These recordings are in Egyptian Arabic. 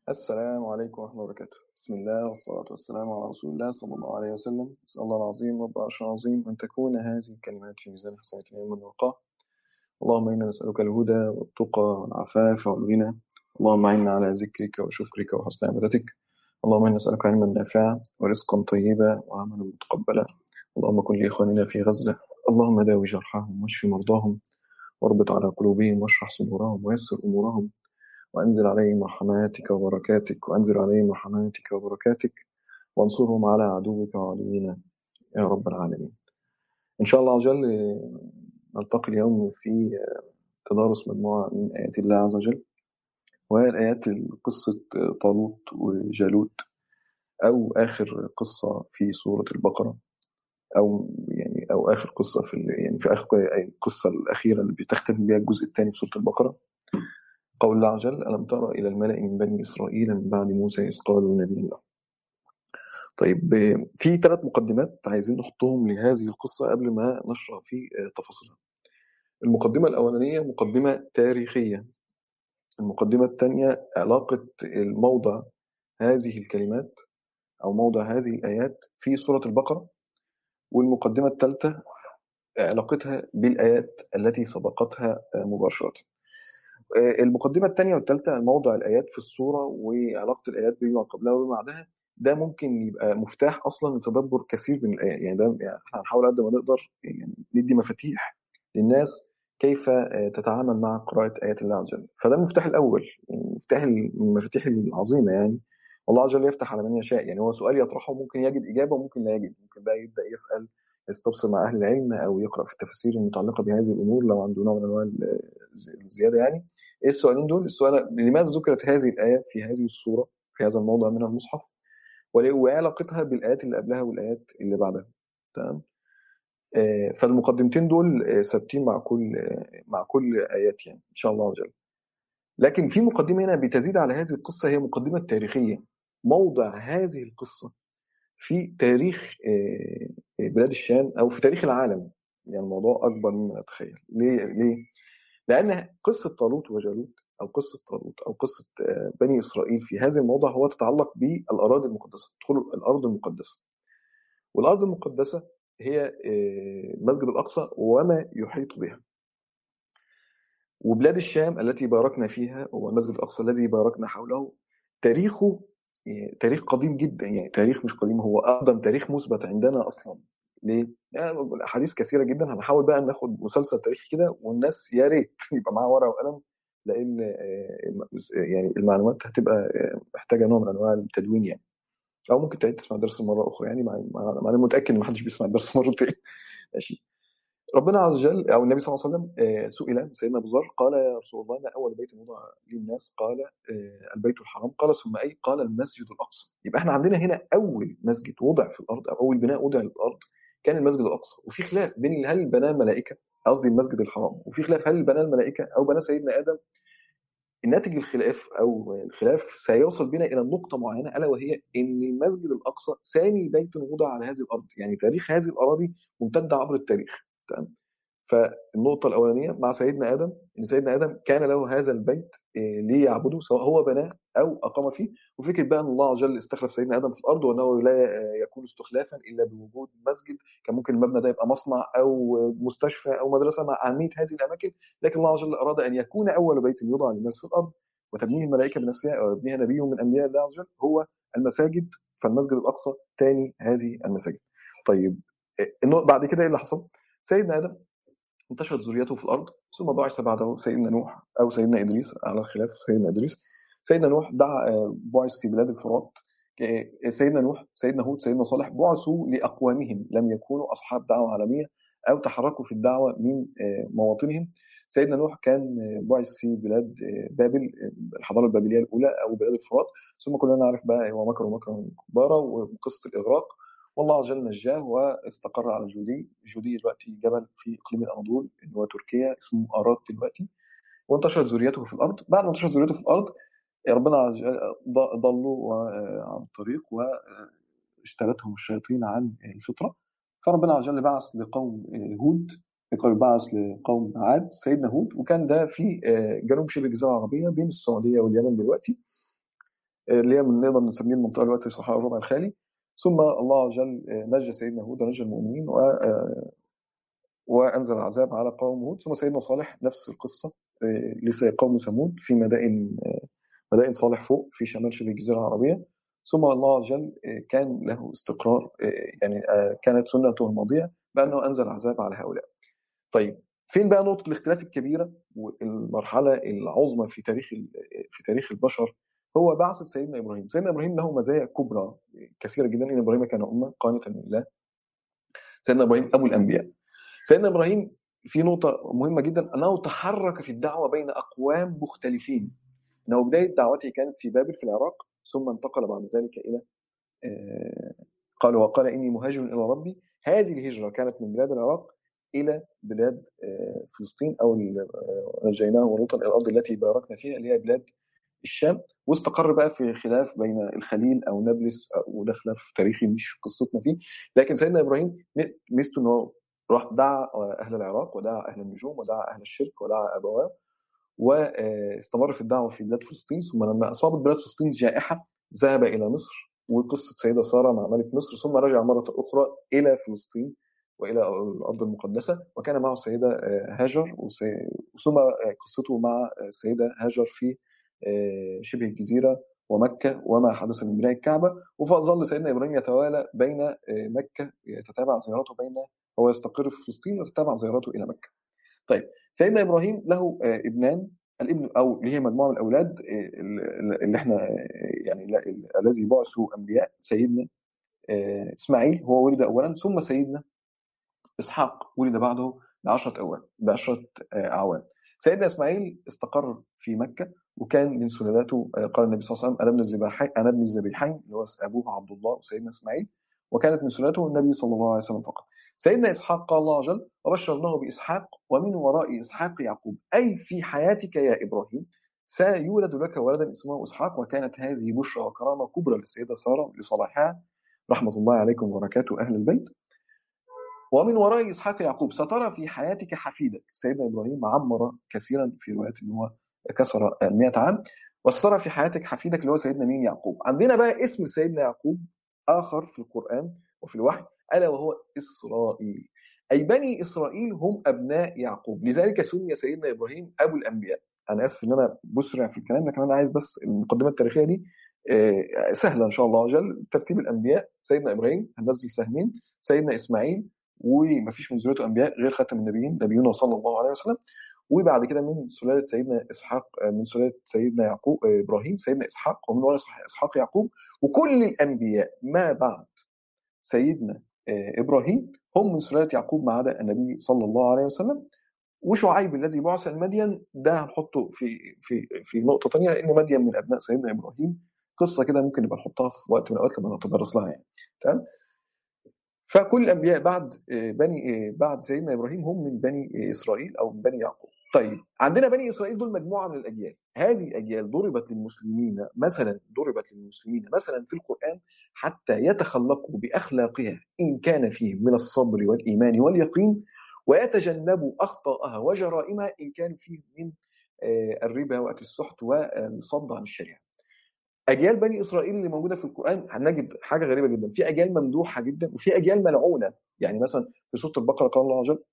السلام عليكم ورحمة الله وبركاته بسم الله والصلاة والسلام على رسول الله صلى الله عليه وسلم أسأل الله العظيم رب العرش العظيم أن تكون هذه الكلمات في ميزان حسنات يوم الوقاء اللهم إنا نسألك الهدى والتقى والعفاف والغنى اللهم أعنا على ذكرك وشكرك وحسن عبادتك اللهم إنا نسألك علما نافعا ورزقا طيبا وعملا متقبلا اللهم كن لإخواننا في غزة اللهم داوي جرحاهم واشف مرضاهم واربط على قلوبهم واشرح صدورهم ويسر أمورهم وأنزل عليهم رحماتك وبركاتك وأنزل عليهم رحماتك وبركاتك وانصرهم على عدوك وعدونا يا رب العالمين إن شاء الله عز وجل نلتقي اليوم في تدارس مجموعة من آيات الله عز وجل وهي الآيات قصة طالوت وجالوت أو آخر قصة في سورة البقرة أو يعني أو آخر قصة في يعني في آخر القصة الأخيرة اللي بتختم بها الجزء الثاني في سورة البقرة قول الله عز وجل ألم تر إلى الملأ من بني إسرائيل من بعد موسى إذ قالوا نبي الله طيب في ثلاث مقدمات عايزين نحطهم لهذه القصة قبل ما نشرح في تفاصيلها المقدمة الأولانية مقدمة تاريخية المقدمة الثانية علاقة الموضع هذه الكلمات أو موضع هذه الآيات في سورة البقرة والمقدمة الثالثة علاقتها بالآيات التي سبقتها مباشرة المقدمة الثانية والثالثة موضع الآيات في السورة وعلاقة الآيات بما قبلها وما بعدها ده ممكن يبقى مفتاح أصلا لتدبر كثير من الآيات يعني ده يعني احنا هنحاول قد ما نقدر يعني ندي مفاتيح للناس كيف تتعامل مع قراءة آيات الله عز وجل فده المفتاح الأول يعني مفتاح المفاتيح العظيمة يعني والله عز وجل يفتح على من يشاء يعني هو سؤال يطرحه ممكن يجد إجابة وممكن لا يجد ممكن بقى يبدأ يسأل يستبصر مع أهل العلم أو يقرأ في التفاسير المتعلقة بهذه الأمور لو عنده نوع من أنواع الزيادة يعني إيه السؤالين دول؟ السؤال لماذا ذكرت هذه الآية في هذه السورة في هذا الموضع من المصحف؟ وإيه علاقتها بالآيات اللي قبلها والآيات اللي بعدها؟ تمام؟ آه فالمقدمتين دول آه ثابتين مع كل آه مع كل آيات يعني إن شاء الله عز وجل. لكن في مقدمة هنا بتزيد على هذه القصة هي مقدمة تاريخية. موضع هذه القصة في تاريخ بلاد الشام او في تاريخ العالم يعني الموضوع اكبر مما نتخيل ليه ليه لان قصه طالوت وجالوت او قصه طالوت او قصه بني اسرائيل في هذا الموضع هو تتعلق بالاراضي المقدسه دخول الارض المقدسه والارض المقدسه هي المسجد الاقصى وما يحيط بها وبلاد الشام التي باركنا فيها هو المسجد الاقصى الذي باركنا حوله تاريخه تاريخ قديم جدا يعني تاريخ مش قديم هو اقدم تاريخ مثبت عندنا اصلا ليه؟ يعني احاديث كثيره جدا هنحاول بقى ناخد مسلسل تاريخي كده والناس يا ريت يبقى معاها ورقه وقلم لان يعني المعلومات هتبقى محتاجه نوع من انواع التدوين يعني او ممكن تعيد تسمع درس مره اخرى يعني مع انا متاكد ان ما حدش بيسمع الدرس مرتين ماشي ربنا عز وجل او النبي صلى الله عليه وسلم سئل سيدنا ابو ذر قال يا رسول الله ما اول بيت وضع للناس قال البيت الحرام قال ثم اي قال المسجد الاقصى يبقى احنا عندنا هنا اول مسجد وضع في الارض او اول بناء وضع للارض كان المسجد الاقصى وفي خلاف بين هل بناه الملائكه قصدي المسجد الحرام وفي خلاف هل بناه الملائكه او بناه سيدنا ادم الناتج الخلاف او الخلاف سيوصل بنا الى نقطه معينه الا وهي ان المسجد الاقصى ثاني بيت وضع على هذه الارض يعني تاريخ هذه الاراضي ممتد عبر التاريخ تمام فالنقطة الأولانية مع سيدنا آدم إن سيدنا آدم كان له هذا البيت ليعبده سواء هو بناه أو أقام فيه وفكرة بقى أن الله عز وجل استخلف سيدنا آدم في الأرض وأنه لا يكون استخلافا إلا بوجود مسجد كان ممكن المبنى ده يبقى مصنع أو مستشفى أو مدرسة مع أهمية هذه الأماكن لكن الله عز وجل أراد أن يكون أول بيت يوضع للناس في الأرض وتبنيه الملائكة بنفسها أو يبنيها نبي من أنبياء الله عز وجل هو المساجد فالمسجد الأقصى ثاني هذه المساجد طيب بعد كده إيه اللي حصل؟ سيدنا آدم انتشرت ذريته في الارض ثم بعث بعده سيدنا نوح او سيدنا ادريس على الخلاف سيدنا ادريس سيدنا نوح دعا بعث في بلاد الفرات سيدنا نوح سيدنا هود سيدنا صالح بعثوا لاقوامهم لم يكونوا اصحاب دعوه عالميه او تحركوا في الدعوه من مواطنهم سيدنا نوح كان بعث في بلاد بابل الحضاره البابليه الاولى او بلاد الفرات ثم كلنا نعرف بقى هو مكر مكرا كبارا وقصه الاغراق والله عز وجل نجاه واستقر على الجودي الجودي دلوقتي جبل في اقليم الاناضول اللي هو تركيا اسمه ارات دلوقتي وانتشرت ذريته في الارض بعد ما انتشرت ذريته في الارض ربنا عز وجل ضلوا عن الطريق واشترتهم الشياطين عن الفطره فربنا عز وجل بعث لقوم هود بعث لقوم عاد سيدنا هود وكان ده في جنوب شبه الجزيره العربيه بين السعوديه واليمن دلوقتي اللي هي من نقدر نسميه المنطقه دلوقتي الصحراء الربع الخالي ثم الله عز وجل نجى سيدنا هود ونجى المؤمنين و وانزل العذاب على قوم هود ثم سيدنا صالح نفس القصه لسه قوم ثمود في مدائن مدائن صالح فوق في شمال شبه الجزيره العربيه ثم الله عز وجل كان له استقرار يعني كانت سنته الماضيه بانه انزل العذاب على هؤلاء. طيب فين بقى نقطه الاختلاف الكبيره والمرحله العظمى في تاريخ في تاريخ البشر هو بعثه سيدنا ابراهيم، سيدنا ابراهيم له مزايا كبرى كثيره جدا ان ابراهيم كان امه قانتا لله. سيدنا ابراهيم ابو الانبياء. سيدنا ابراهيم في نقطه مهمه جدا انه تحرك في الدعوه بين اقوام مختلفين. انه بدايه دعوته كانت في بابل في العراق ثم انتقل بعد ذلك الى قال وقال اني مهاجر الى ربي هذه الهجره كانت من بلاد العراق الى بلاد فلسطين او نجيناه ولوطا الى الارض التي باركنا فيها اللي هي بلاد الشام واستقر بقى في خلاف بين الخليل او نابلس وده خلاف تاريخي مش قصتنا فيه لكن سيدنا ابراهيم ميزته ان هو راح دعا اهل العراق ودعا اهل النجوم ودعا اهل الشرك ودعا ابواه واستمر في الدعوه في بلاد فلسطين ثم لما اصابت بلاد فلسطين جائحه ذهب الى مصر وقصه سيده ساره مع ملك مصر ثم رجع مره اخرى الى فلسطين والى الارض المقدسه وكان معه السيده هاجر ثم قصته مع السيده هاجر في شبه الجزيره ومكه وما حدث من بناء الكعبه وظل سيدنا ابراهيم يتوالى بين مكه يتتابع زيارته بين هو يستقر في فلسطين وتتابع زيارته الى مكه. طيب سيدنا ابراهيم له ابنان الابن او اللي هي مجموعه من الاولاد اللي احنا يعني الذي بعثوا انبياء سيدنا اسماعيل هو ولد اولا ثم سيدنا اسحاق ولد بعده بعشرة أوان بعشرة أعوام سيدنا إسماعيل استقر في مكة وكان من سلالته قال النبي صلى الله عليه وسلم أنا ابن الذبيحين أنا ابن الذبيحين اللي هو أبوه عبد الله وسيدنا إسماعيل وكانت من سلالته النبي صلى الله عليه وسلم فقط سيدنا إسحاق قال الله عز وجل وبشرناه بإسحاق ومن وراء إسحاق يعقوب أي في حياتك يا إبراهيم سيولد لك ولدا اسمه إسحاق وكانت هذه بشرى وكرامة كبرى للسيدة سارة لصلاحها رحمة الله عليكم وبركاته أهل البيت ومن وراء اسحاق يعقوب سترى في حياتك حفيدك سيدنا ابراهيم عمر كثيرا في روايات ان هو كسر 100 عام وسترى في حياتك حفيدك اللي هو سيدنا مين يعقوب عندنا بقى اسم سيدنا يعقوب اخر في القران وفي الوحي الا وهو اسرائيل اي بني اسرائيل هم ابناء يعقوب لذلك سمي سيدنا ابراهيم ابو الانبياء انا اسف ان انا بسرع في الكلام لكن انا عايز بس المقدمه التاريخيه دي سهله ان شاء الله عز وجل ترتيب الانبياء سيدنا ابراهيم هننزل سهمين سيدنا اسماعيل وما فيش من ذريته انبياء غير خاتم النبيين نبينا صلى الله عليه وسلم وبعد كده من سلاله سيدنا اسحاق من سلاله سيدنا يعقوب ابراهيم سيدنا اسحاق ومن وراء اسحاق يعقوب وكل الانبياء ما بعد سيدنا ابراهيم هم من سلاله يعقوب ما عدا النبي صلى الله عليه وسلم وشعيب الذي بعث المدين ده هنحطه في في في نقطه ثانيه لان مدين من ابناء سيدنا ابراهيم قصه كده ممكن نبقى نحطها في وقت من الاوقات لما نتدرس لها يعني تمام فكل الانبياء بعد بني بعد سيدنا ابراهيم هم من بني اسرائيل او من بني يعقوب. طيب عندنا بني اسرائيل دول مجموعه من الاجيال، هذه الاجيال ضربت للمسلمين مثلا ضربت للمسلمين مثلا في القران حتى يتخلقوا باخلاقها ان كان فيهم من الصبر والايمان واليقين ويتجنبوا اخطاءها وجرائمها ان كان فيهم من الربا واكل السحت والصد عن الشريعه. اجيال بني اسرائيل اللي موجوده في القران هنجد حاجه غريبه جدا في اجيال ممدوحه جدا وفي اجيال ملعونه يعني مثلا في سوره البقره قال الله عز وجل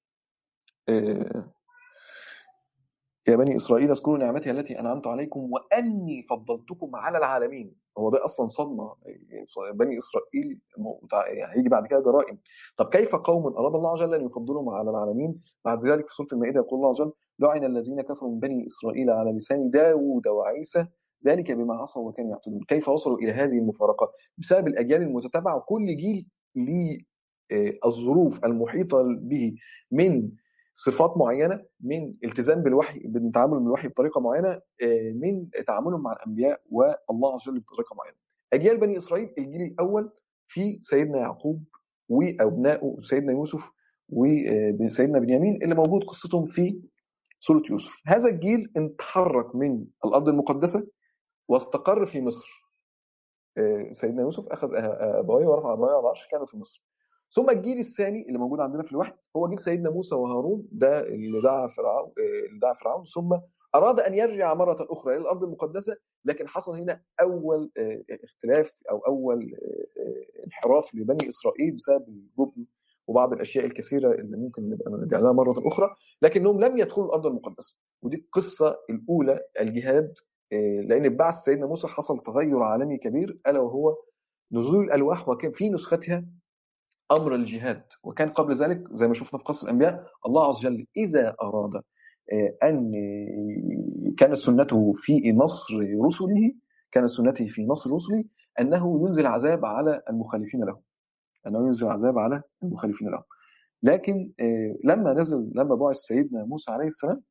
يا بني اسرائيل اذكروا نعمتي التي انعمت عليكم واني فضلتكم على العالمين هو ده اصلا صدمه بني اسرائيل يعني هيجي بعد كده جرائم طب كيف قوم اراد الله عز وجل ان يفضلهم على العالمين بعد ذلك في سوره المائده يقول الله عز وجل لعن الذين كفروا من بني اسرائيل على لسان داوود وعيسى ذلك بما عصوا وكانوا يعتدون كيف وصلوا الى هذه المفارقه بسبب الاجيال المتتابعه وكل جيل ليه الظروف المحيطه به من صفات معينه من التزام بالوحي بالتعامل بالوحي بطريقه معينه من تعاملهم مع الانبياء والله عز وجل بطريقه معينه. اجيال بني اسرائيل الجيل الاول في سيدنا يعقوب وابنائه سيدنا يوسف وسيدنا بنيامين اللي موجود قصتهم في سوره يوسف. هذا الجيل انتحرك من الارض المقدسه واستقر في مصر. سيدنا يوسف اخذ ابويه ورفع ابويه على العرش كانوا في مصر. ثم الجيل الثاني اللي موجود عندنا في الوحي هو جيل سيدنا موسى وهارون ده اللي دعا فرعون اللي دعا فرعون ثم اراد ان يرجع مره اخرى الى الارض المقدسه لكن حصل هنا اول اختلاف او اول انحراف لبني اسرائيل بسبب الجبن وبعض الاشياء الكثيره اللي ممكن نبقى نرجع لها مره اخرى لكنهم لم يدخلوا الارض المقدسه ودي القصه الاولى الجهاد لان بعد سيدنا موسى حصل تغير عالمي كبير الا وهو نزول الالواح وكان في نسختها امر الجهاد وكان قبل ذلك زي ما شفنا في قصه الانبياء الله عز وجل اذا اراد ان كانت سنته في نصر رسله كانت سنته في نصر رسله انه ينزل عذاب على المخالفين له انه ينزل عذاب على المخالفين له لكن لما نزل لما بعث سيدنا موسى عليه السلام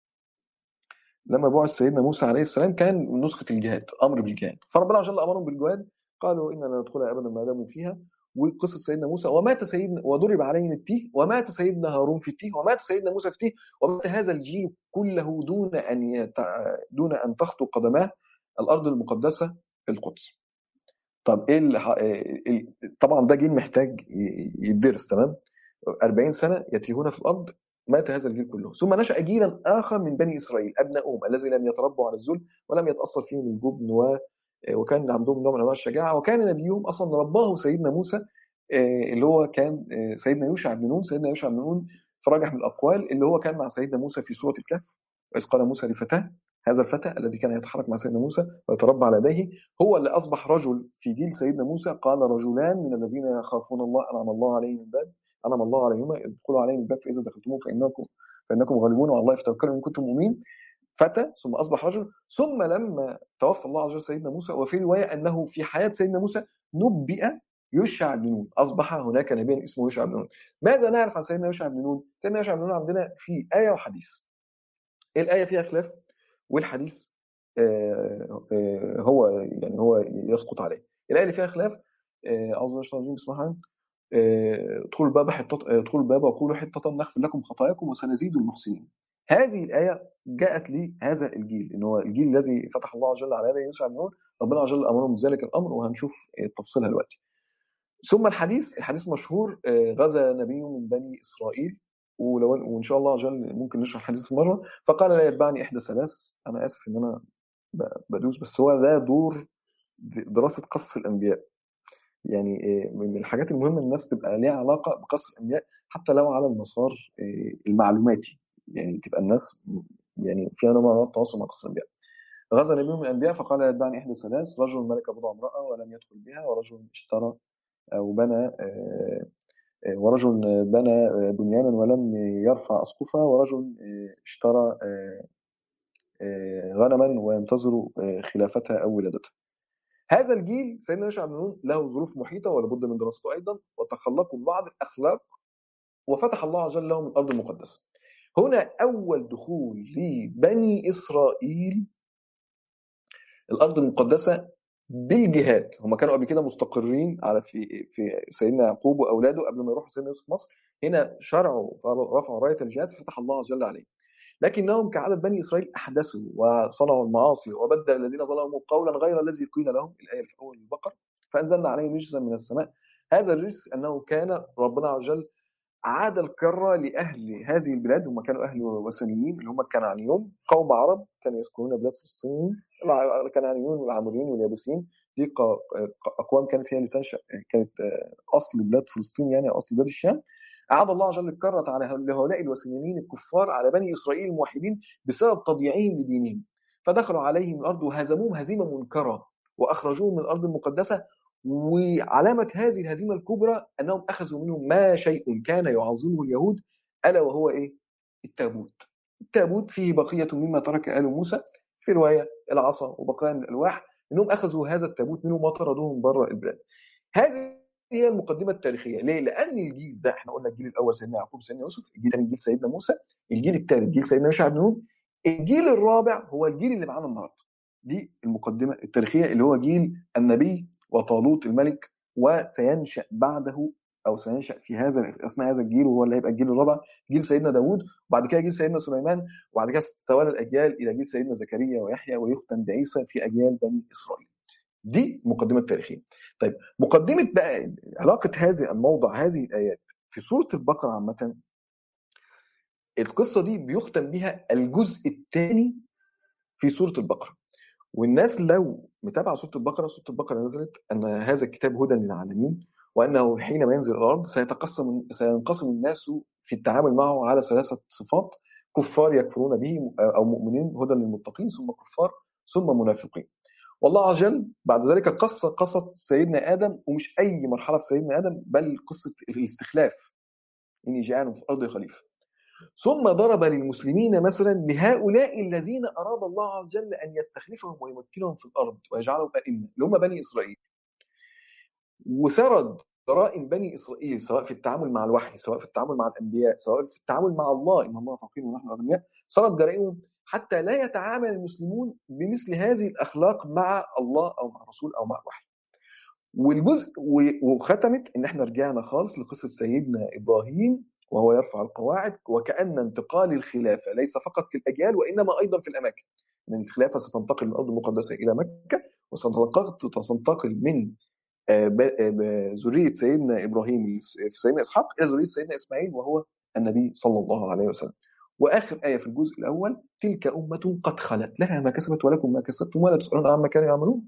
لما بعث سيدنا موسى عليه السلام كان نسخه الجهاد امر بالجهاد فربنا عز وجل امرهم بالجهاد قالوا اننا لا ندخلها ابدا ما داموا فيها وقصه سيدنا موسى ومات سيدنا وضرب عليهم التيه ومات سيدنا هارون في التيه ومات سيدنا موسى في التيه ومات هذا الجيل كله دون ان يت... دون ان تخطو قدماه الارض المقدسه القدس. طب ايه اللي... طبعا ده جيل محتاج يدرس تمام 40 سنه يتيهون في الارض مات هذا الجيل كله ثم نشا جيلا اخر من بني اسرائيل ابنائهم الذي لم يتربوا على الذل ولم يتاثر فيهم الجبن و وكان عندهم نوع من انواع الشجاعه وكان نبيهم اصلا رباه سيدنا موسى اللي هو كان سيدنا يوشع بن نون سيدنا يوشع بن نون فرجح من الاقوال اللي هو كان مع سيدنا موسى في سوره الكهف واذ قال موسى لفتاه هذا الفتى الذي كان يتحرك مع سيدنا موسى ويتربى على يديه هو اللي اصبح رجل في جيل سيدنا موسى قال رجلان من الذين يخافون الله انعم الله عليهم من باب انعم الله عليهما اذ ادخلوا عليهم الباب فاذا دخلتموه فانكم فانكم غالبون وعلى الله فتوكلوا ان كنتم مؤمنين فتى ثم اصبح رجل ثم لما توفى الله عز وجل سيدنا موسى وفي روايه انه في حياه سيدنا موسى نبئ يشع بن نون اصبح هناك نبي اسمه يشع بن نون ماذا نعرف عن سيدنا يشع بن نون سيدنا يشع بن نون عندنا في ايه وحديث الايه فيها خلاف والحديث آه آه هو يعني هو يسقط عليه الايه اللي فيها خلاف اعوذ بالله من الرجيم بسم الله ادخلوا الباب حطة ادخلوا الباب وقولوا حطة نغفر لكم خطاياكم وسنزيد المحسنين هذه الآية جاءت لهذا الجيل إن هو الجيل الذي فتح الله عز وجل على يدي يوسع بن نون ربنا عز وجل أمرهم بذلك الأمر وهنشوف تفصيلها دلوقتي ثم الحديث الحديث مشهور غزا نبي من بني إسرائيل ولو وإن شاء الله عز وجل ممكن نشرح الحديث مرة فقال لا يتبعني إحدى ثلاث أنا آسف إن أنا بدوس بس هو ده دور دراسة قصص الأنبياء يعني من الحاجات المهمة الناس تبقى ليها علاقة بقصص الأنبياء حتى لو على المسار المعلوماتي يعني تبقى الناس يعني فيها نوع من التواصل مع قصص الانبياء. غزا نبي من الانبياء فقال يتبعني احدى ثلاث رجل ملك بضع امراه ولم يدخل بها ورجل اشترى او بنى ورجل بنى بنيانا ولم يرفع اسقفها ورجل اشترى غنما وينتظر خلافتها او ولادتها. هذا الجيل سيدنا يوشع بن نون له ظروف محيطه ولابد من دراسته ايضا وتخلقوا ببعض الاخلاق وفتح الله عز وجل لهم الارض المقدسه. هنا أول دخول لبني إسرائيل الأرض المقدسة بالجهاد هم كانوا قبل كده مستقرين على في في سيدنا يعقوب واولاده قبل ما يروحوا سيدنا يوسف مصر هنا شرعوا رفعوا رايه الجهاد ففتح الله عز وجل عليه لكنهم كعادة بني إسرائيل أحدثوا وصنعوا المعاصي وبدل الذين ظلموا قولا غير الذي قيل لهم الآية في أول البقرة فأنزلنا عليهم رجزا من السماء هذا الرجس أنه كان ربنا عز وجل عاد الكرة لأهل هذه البلاد هم كانوا أهل وثنيين اللي هم الكنعانيون قوم عرب كانوا يسكنون بلاد فلسطين الكنعانيون والعامريين واليابوسيين دي أقوام كانت هي اللي تنشأ كانت أصل بلاد فلسطين يعني أصل بلاد الشام أعاد الله عز وجل الكرة على هؤلاء الوثنيين الكفار على بني إسرائيل الموحدين بسبب تضييعهم لدينهم فدخلوا عليهم الأرض وهزموهم هزيمة منكرة وأخرجوهم من الأرض المقدسة وعلامة هذه الهزيمة الكبرى أنهم أخذوا منهم ما شيء كان يعظمه اليهود ألا وهو إيه؟ التابوت التابوت فيه بقية مما ترك آل موسى في رواية العصا وبقايا من الألواح أنهم أخذوا هذا التابوت منهم وطردوهم بره البلاد هذه هي المقدمة التاريخية ليه؟ لأن الجيل ده احنا قلنا الجيل الأول سيدنا يعقوب سيدنا يوسف الجيل الثاني جيل سيدنا موسى الجيل الثالث جيل سيدنا يوشع بن نون الجيل الرابع هو الجيل اللي معانا النهارده دي المقدمة التاريخية اللي هو جيل النبي وطالوت الملك وسينشأ بعده أو سينشأ في هذا أثناء هذا الجيل وهو اللي هيبقى الجيل الرابع جيل سيدنا داوود وبعد كده جيل سيدنا سليمان وبعد كده تتوالى الأجيال إلى جيل سيدنا زكريا ويحيى ويختم بعيسى في أجيال بني إسرائيل دي المقدمة التاريخية طيب مقدمة بقى علاقة هذه الموضع هذه الآيات في سورة البقرة عامة القصة دي بيختم بها الجزء الثاني في سورة البقرة والناس لو متابعة سورة البقرة سورة البقرة نزلت أن هذا الكتاب هدى للعالمين وأنه حينما ينزل الأرض سيتقسم سينقسم الناس في التعامل معه على ثلاثة صفات كفار يكفرون به أو مؤمنين هدى للمتقين ثم كفار ثم منافقين والله عز وجل بعد ذلك قص قصة سيدنا آدم ومش أي مرحلة في سيدنا آدم بل قصة الاستخلاف إني جعل في الأرض خليفة ثم ضرب للمسلمين مثلا لهؤلاء الذين أراد الله عز وجل أن يستخلفهم ويمكنهم في الأرض ويجعلهم أئمة اللي هم بني إسرائيل وسرد جرائم بني إسرائيل سواء في التعامل مع الوحي سواء في التعامل مع الأنبياء سواء في التعامل مع الله إن الله فقير ونحن أغنياء سرد جرائمهم حتى لا يتعامل المسلمون بمثل هذه الأخلاق مع الله أو مع الرسول أو مع الوحي والجزء وختمت ان احنا رجعنا خالص لقصه سيدنا ابراهيم وهو يرفع القواعد وكأن انتقال الخلافة ليس فقط في الأجيال وإنما أيضا في الأماكن أن الخلافة ستنتقل من الأرض المقدسة إلى مكة وستنتقل من ذرية سيدنا إبراهيم في سيدنا إسحاق إلى ذرية سيدنا إسماعيل وهو النبي صلى الله عليه وسلم واخر ايه في الجزء الاول تلك امه قد خلت لها ما كسبت ولكم ما كسبتم ولا تسالون عما كانوا يعملون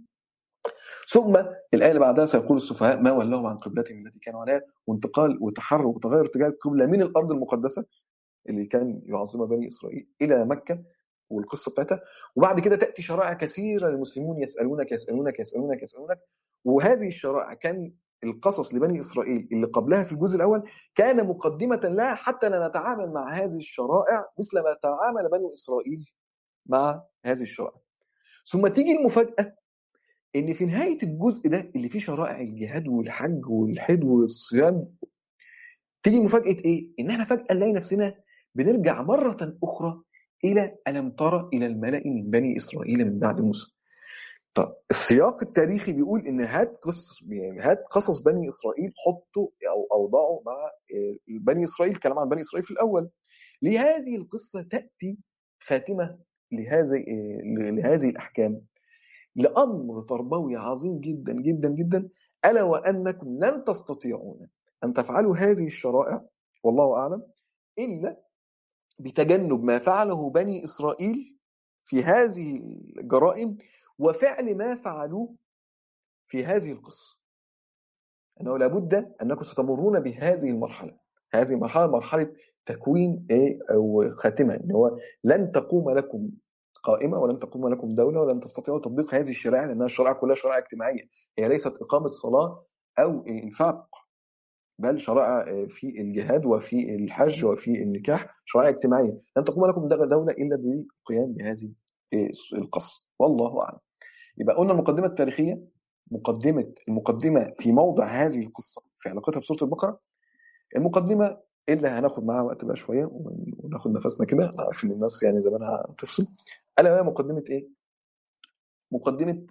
ثم الايه اللي بعدها سيقول السفهاء ما ولاهم عن قبلتهم التي كانوا عليها وانتقال وتحرك وتغير اتجاه القبله من الارض المقدسه اللي كان يعظمها بني اسرائيل الى مكه والقصه بتاعتها وبعد كده تاتي شرائع كثيره للمسلمون يسالونك يسالونك يسالونك يسالونك وهذه الشرائع كان القصص لبني اسرائيل اللي قبلها في الجزء الاول كان مقدمه لها حتى لا نتعامل مع هذه الشرائع مثل ما تعامل بنو اسرائيل مع هذه الشرائع ثم تيجي المفاجاه ان في نهايه الجزء ده اللي فيه شرائع الجهاد والحج والحج والصيام تيجي مفاجاه ايه؟ ان احنا فجاه نلاقي نفسنا بنرجع مره اخرى الى الم ترى الى الملا من بني اسرائيل من بعد موسى. طب السياق التاريخي بيقول ان هات قصص يعني هات قصص بني اسرائيل حطوا او اوضعوا مع بني اسرائيل كلام عن بني اسرائيل في الاول. لهذه القصه تاتي خاتمه لهذه لهذه الاحكام لامر تربوي عظيم جدا جدا جدا الا وانكم لن تستطيعون ان تفعلوا هذه الشرائع والله اعلم الا بتجنب ما فعله بني اسرائيل في هذه الجرائم وفعل ما فعلوه في هذه القصه انه لابد انكم ستمرون بهذه المرحله هذه المرحله مرحله تكوين ايه او خاتمه ان هو لن تقوم لكم قائمة ولن تقوم لكم دولة ولن تستطيعوا تطبيق هذه الشرائع لأنها الشرائع كلها شرائع اجتماعية هي ليست إقامة صلاة أو إنفاق بل شرائع في الجهاد وفي الحج وفي النكاح شرائع اجتماعية لن تقوم لكم دولة إلا بالقيام بهذه القصة والله أعلم يبقى قلنا المقدمة التاريخية مقدمة المقدمة في موضع هذه القصة في علاقتها بسورة البقرة المقدمة اللي هناخد معاها وقت بقى شويه وناخد نفسنا كده عارف ان الناس يعني زمانها تفصل الا وهي مقدمه ايه؟ مقدمه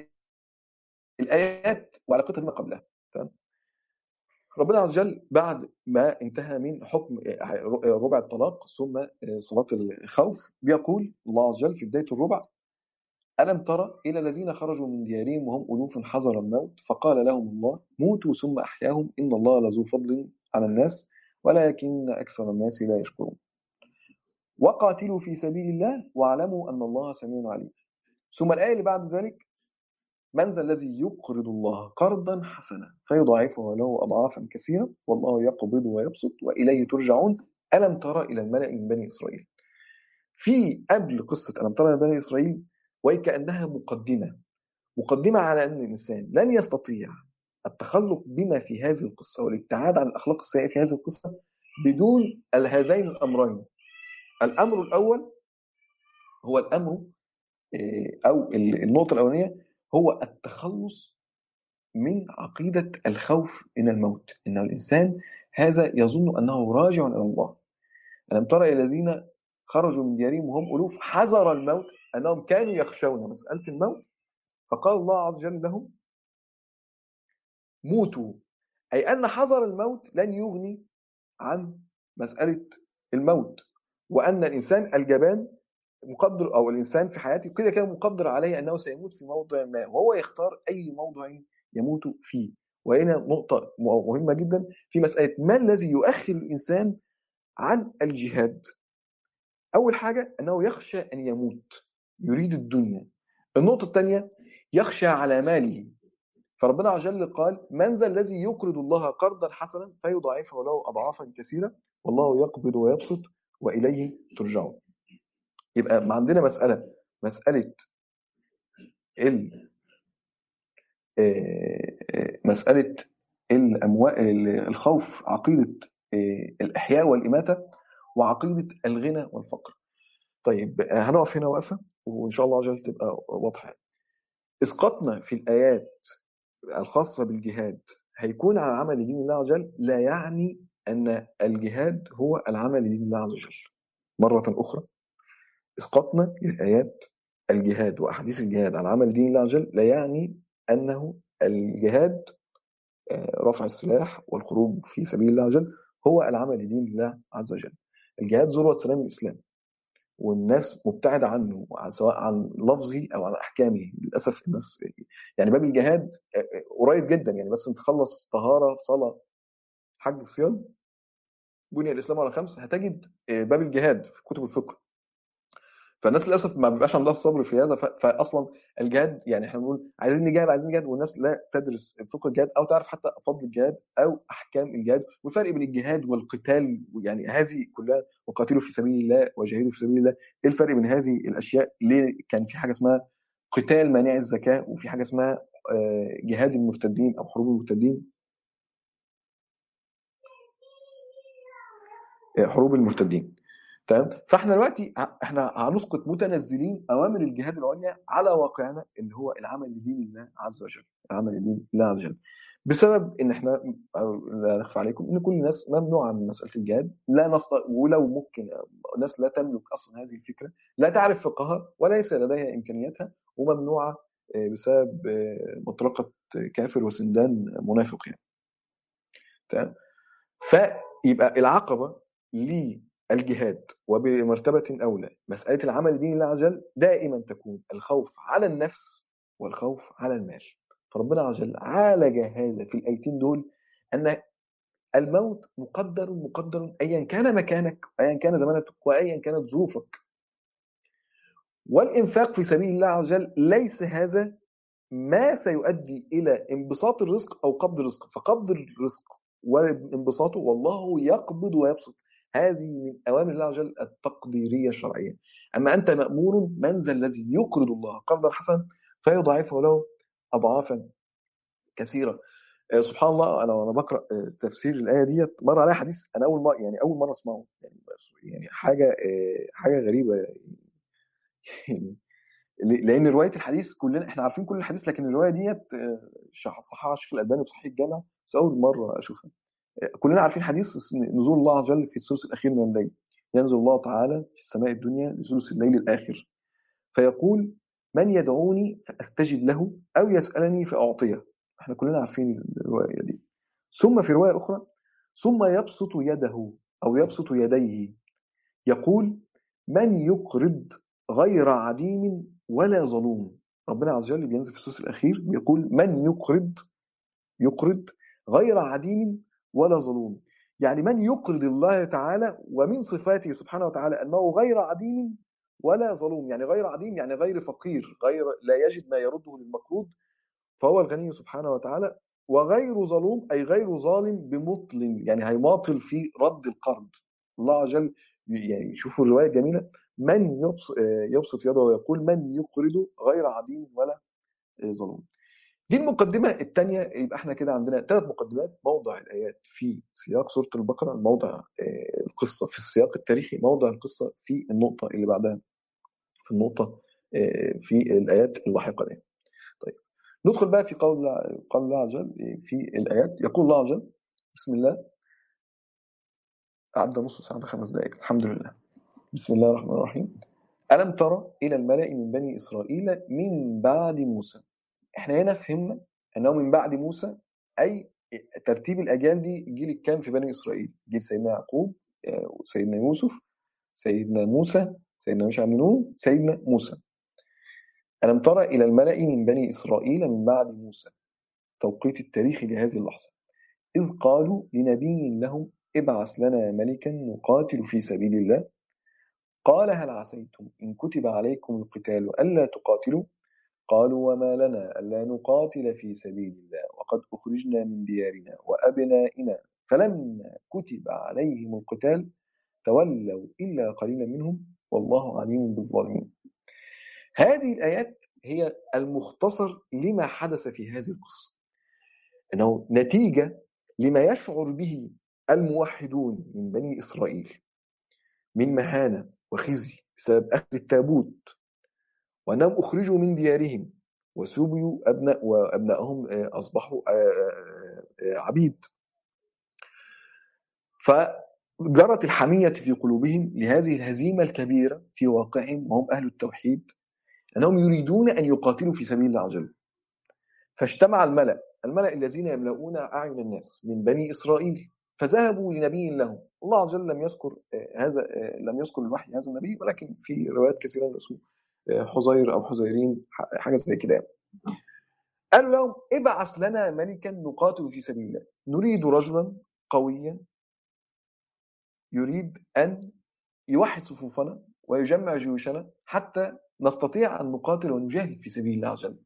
الايات وعلاقتها بما قبلها تمام ربنا عز وجل بعد ما انتهى من حكم ربع الطلاق ثم صلاه الخوف بيقول الله عز وجل في بدايه الربع ألم ترى إلى الذين خرجوا من ديارهم وهم ألوف حذر الموت فقال لهم الله موتوا ثم أحياهم إن الله لذو فضل على الناس ولكن أكثر الناس لا يشكرون وقاتلوا في سبيل الله واعلموا أن الله سميع عليم ثم الآية اللي بعد ذلك من ذا الذي يقرض الله قرضا حسنا فيضاعفه له أضعافا كثيرة والله يقبض ويبسط وإليه ترجعون ألم ترى إلى الملأ من بني إسرائيل في قبل قصة ألم ترى إلى بني إسرائيل وكأنها مقدمة مقدمة على أن الإنسان لن يستطيع التخلق بما في هذه القصة والابتعاد عن الأخلاق السيئة في هذه القصة بدون هذين الأمرين الأمر الأول هو الأمر أو النقطة الأولانية هو التخلص من عقيدة الخوف من الموت إن الإنسان هذا يظن أنه راجع إلى الله ألم ترى إلى الذين خرجوا من ديارهم وهم ألوف حذر الموت أنهم كانوا يخشون مسألة الموت فقال الله عز وجل لهم موتوا أي أن حذر الموت لن يغني عن مسألة الموت وأن الإنسان الجبان مقدر أو الإنسان في حياته كده كده مقدر عليه أنه سيموت في موضع ما وهو يختار أي موضع يموت فيه وهنا نقطة مهمة جدا في مسألة ما الذي يؤخر الإنسان عن الجهاد أول حاجة أنه يخشى أن يموت يريد الدنيا النقطة الثانية يخشى على ماله فربنا عز وجل قال من ذا الذي يقرض الله قرضا حسنا فيضاعفه له أضعافا كثيرة والله يقبض ويبسط وإليه ترجعون يبقى ما عندنا مسألة مسألة ال مسألة الأموال الخوف عقيدة الإحياء والإماتة وعقيدة الغنى والفقر طيب هنقف هنا وقفة وإن شاء الله عجل تبقى واضحة إسقاطنا في الآيات الخاصة بالجهاد هيكون على عمل دين الله عز وجل لا يعني أن الجهاد هو العمل لدين الله عز وجل مرة أخرى إسقاطنا للآيات الجهاد وأحاديث الجهاد على عمل دين الله عز وجل لا يعني أنه الجهاد رفع السلاح والخروج في سبيل الله عز وجل هو العمل لدين الله عز وجل الجهاد ذروة سلام الإسلام والناس مبتعدة عنه سواء عن لفظه أو عن أحكامه للأسف الناس يعني باب الجهاد قريب جدا يعني بس تخلص طهارة صلاة حج صيام بني الإسلام على خمس هتجد باب الجهاد في كتب الفقه فالناس للاسف ما بيبقاش عندها الصبر في هذا فاصلا الجهاد يعني احنا بنقول عايزين نجاهد عايزين نجاهد والناس لا تدرس فقه الجهاد او تعرف حتى فضل الجهاد او احكام الجهاد والفرق بين الجهاد والقتال يعني هذه كلها وقاتلوا في سبيل الله وجاهدوا في سبيل الله ايه الفرق بين هذه الاشياء ليه كان في حاجه اسمها قتال مانع الزكاه وفي حاجه اسمها جهاد المرتدين او حروب المرتدين حروب المرتدين تمام فاحنا دلوقتي احنا هنسقط متنزلين اوامر الجهاد العليا على واقعنا اللي هو العمل لدين الله عز وجل العمل لدين الله عز وجل بسبب ان احنا لا نخفى عليكم ان كل الناس ممنوعه من مساله الجهاد لا نستطيع ولو ممكن ناس لا تملك اصلا هذه الفكره لا تعرف فقهها وليس لديها امكانياتها وممنوعه بسبب مطلقه كافر وسندان منافق يعني تمام فيبقى العقبه للجهاد وبمرتبة أولى مسألة العمل لدين الله عز وجل دائما تكون الخوف على النفس والخوف على المال فربنا عز وجل عالج هذا في الآيتين دول أن الموت مقدر مقدر أيا كان مكانك أيا كان زمانك وأيا كانت ظروفك والإنفاق في سبيل الله عز وجل ليس هذا ما سيؤدي إلى انبساط الرزق أو قبض الرزق فقبض الرزق وانبساطه والله يقبض ويبسط هذه من اوامر الله عز وجل التقديريه الشرعيه اما انت مامور من ذا الذي يقرض الله قرضا حسنا فيضاعفه له اضعافا كثيره سبحان الله انا وانا بقرا تفسير الايه ديت مر عليها حديث انا اول مره يعني اول مره اسمعه يعني يعني حاجه حاجه غريبه يعني لان روايه الحديث كلنا احنا عارفين كل الحديث لكن الروايه ديت صححها الشيخ الالباني في صحيح الجامع بس اول مره اشوفها كلنا عارفين حديث نزول الله عز وجل في الثلث الاخير من الليل ينزل الله تعالى في السماء الدنيا لثلث الليل الاخر فيقول من يدعوني فاستجب له او يسالني فاعطيه احنا كلنا عارفين الروايه دي ثم في روايه اخرى ثم يبسط يده او يبسط يديه يقول من يقرض غير عديم ولا ظلوم ربنا عز وجل بينزل في الثلث الاخير بيقول من يقرض يقرض غير عديم ولا ظلوم يعني من يقرض الله تعالى ومن صفاته سبحانه وتعالى انه غير عديم ولا ظلوم يعني غير عديم يعني غير فقير غير لا يجد ما يرده للمقروض فهو الغني سبحانه وتعالى وغير ظلوم اي غير ظالم بمطل يعني هيماطل في رد القرض الله عز وجل يعني شوفوا الروايه الجميله من يبسط يده ويقول من يقرض غير عديم ولا ظلوم دي المقدمة الثانية يبقى احنا كده عندنا ثلاث مقدمات موضع الآيات في سياق سورة البقرة موضع القصة في السياق التاريخي موضع القصة في النقطة اللي بعدها في النقطة في الآيات اللاحقة دي طيب ندخل بقى في قول الله, قول الله عز وجل في الآيات يقول الله عز وجل بسم الله عدى نص ساعة خمس دقائق الحمد لله بسم الله الرحمن الرحيم ألم ترى إلى الملأ من بني إسرائيل من بعد موسى احنا هنا فهمنا انه من بعد موسى اي ترتيب الاجيال دي جيل الكام في بني اسرائيل جيل سيدنا يعقوب سيدنا يوسف سيدنا موسى سيدنا مشعل بن نون سيدنا موسى ألم ترى إلى الملأ من بني إسرائيل من بعد موسى توقيت التاريخ لهذه اللحظة إذ قالوا لنبي لهم ابعث لنا ملكا نقاتل في سبيل الله قال هل عسيتم إن كتب عليكم القتال ألا تقاتلوا قالوا وما لنا ألا نقاتل في سبيل الله وقد أخرجنا من ديارنا وأبنائنا فلما كتب عليهم القتال تولوا إلا قليلا منهم والله عليم بالظالمين هذه الآيات هي المختصر لما حدث في هذه القصة أنه نتيجة لما يشعر به الموحدون من بني إسرائيل من مهانة وخزي بسبب أخذ التابوت وأنهم أخرجوا من ديارهم وسبيوا أبناء وأبنائهم أصبحوا عبيد فجرت الحمية في قلوبهم لهذه الهزيمة الكبيرة في واقعهم وهم أهل التوحيد أنهم يريدون أن يقاتلوا في سبيل الله عز وجل فاجتمع الملأ الملأ الذين يملؤون أعين الناس من بني إسرائيل فذهبوا لنبي لهم الله عز وجل لم يذكر هذا لم يذكر الوحي هذا النبي ولكن في روايات كثيرة اسمه حزير أو حزيرين حاجة زي كده قالوا لهم ابعث لنا ملكا نقاتل في سبيل الله نريد رجلا قويا يريد أن يوحد صفوفنا ويجمع جيوشنا حتى نستطيع أن نقاتل ونجاهد في سبيل الله عز وجل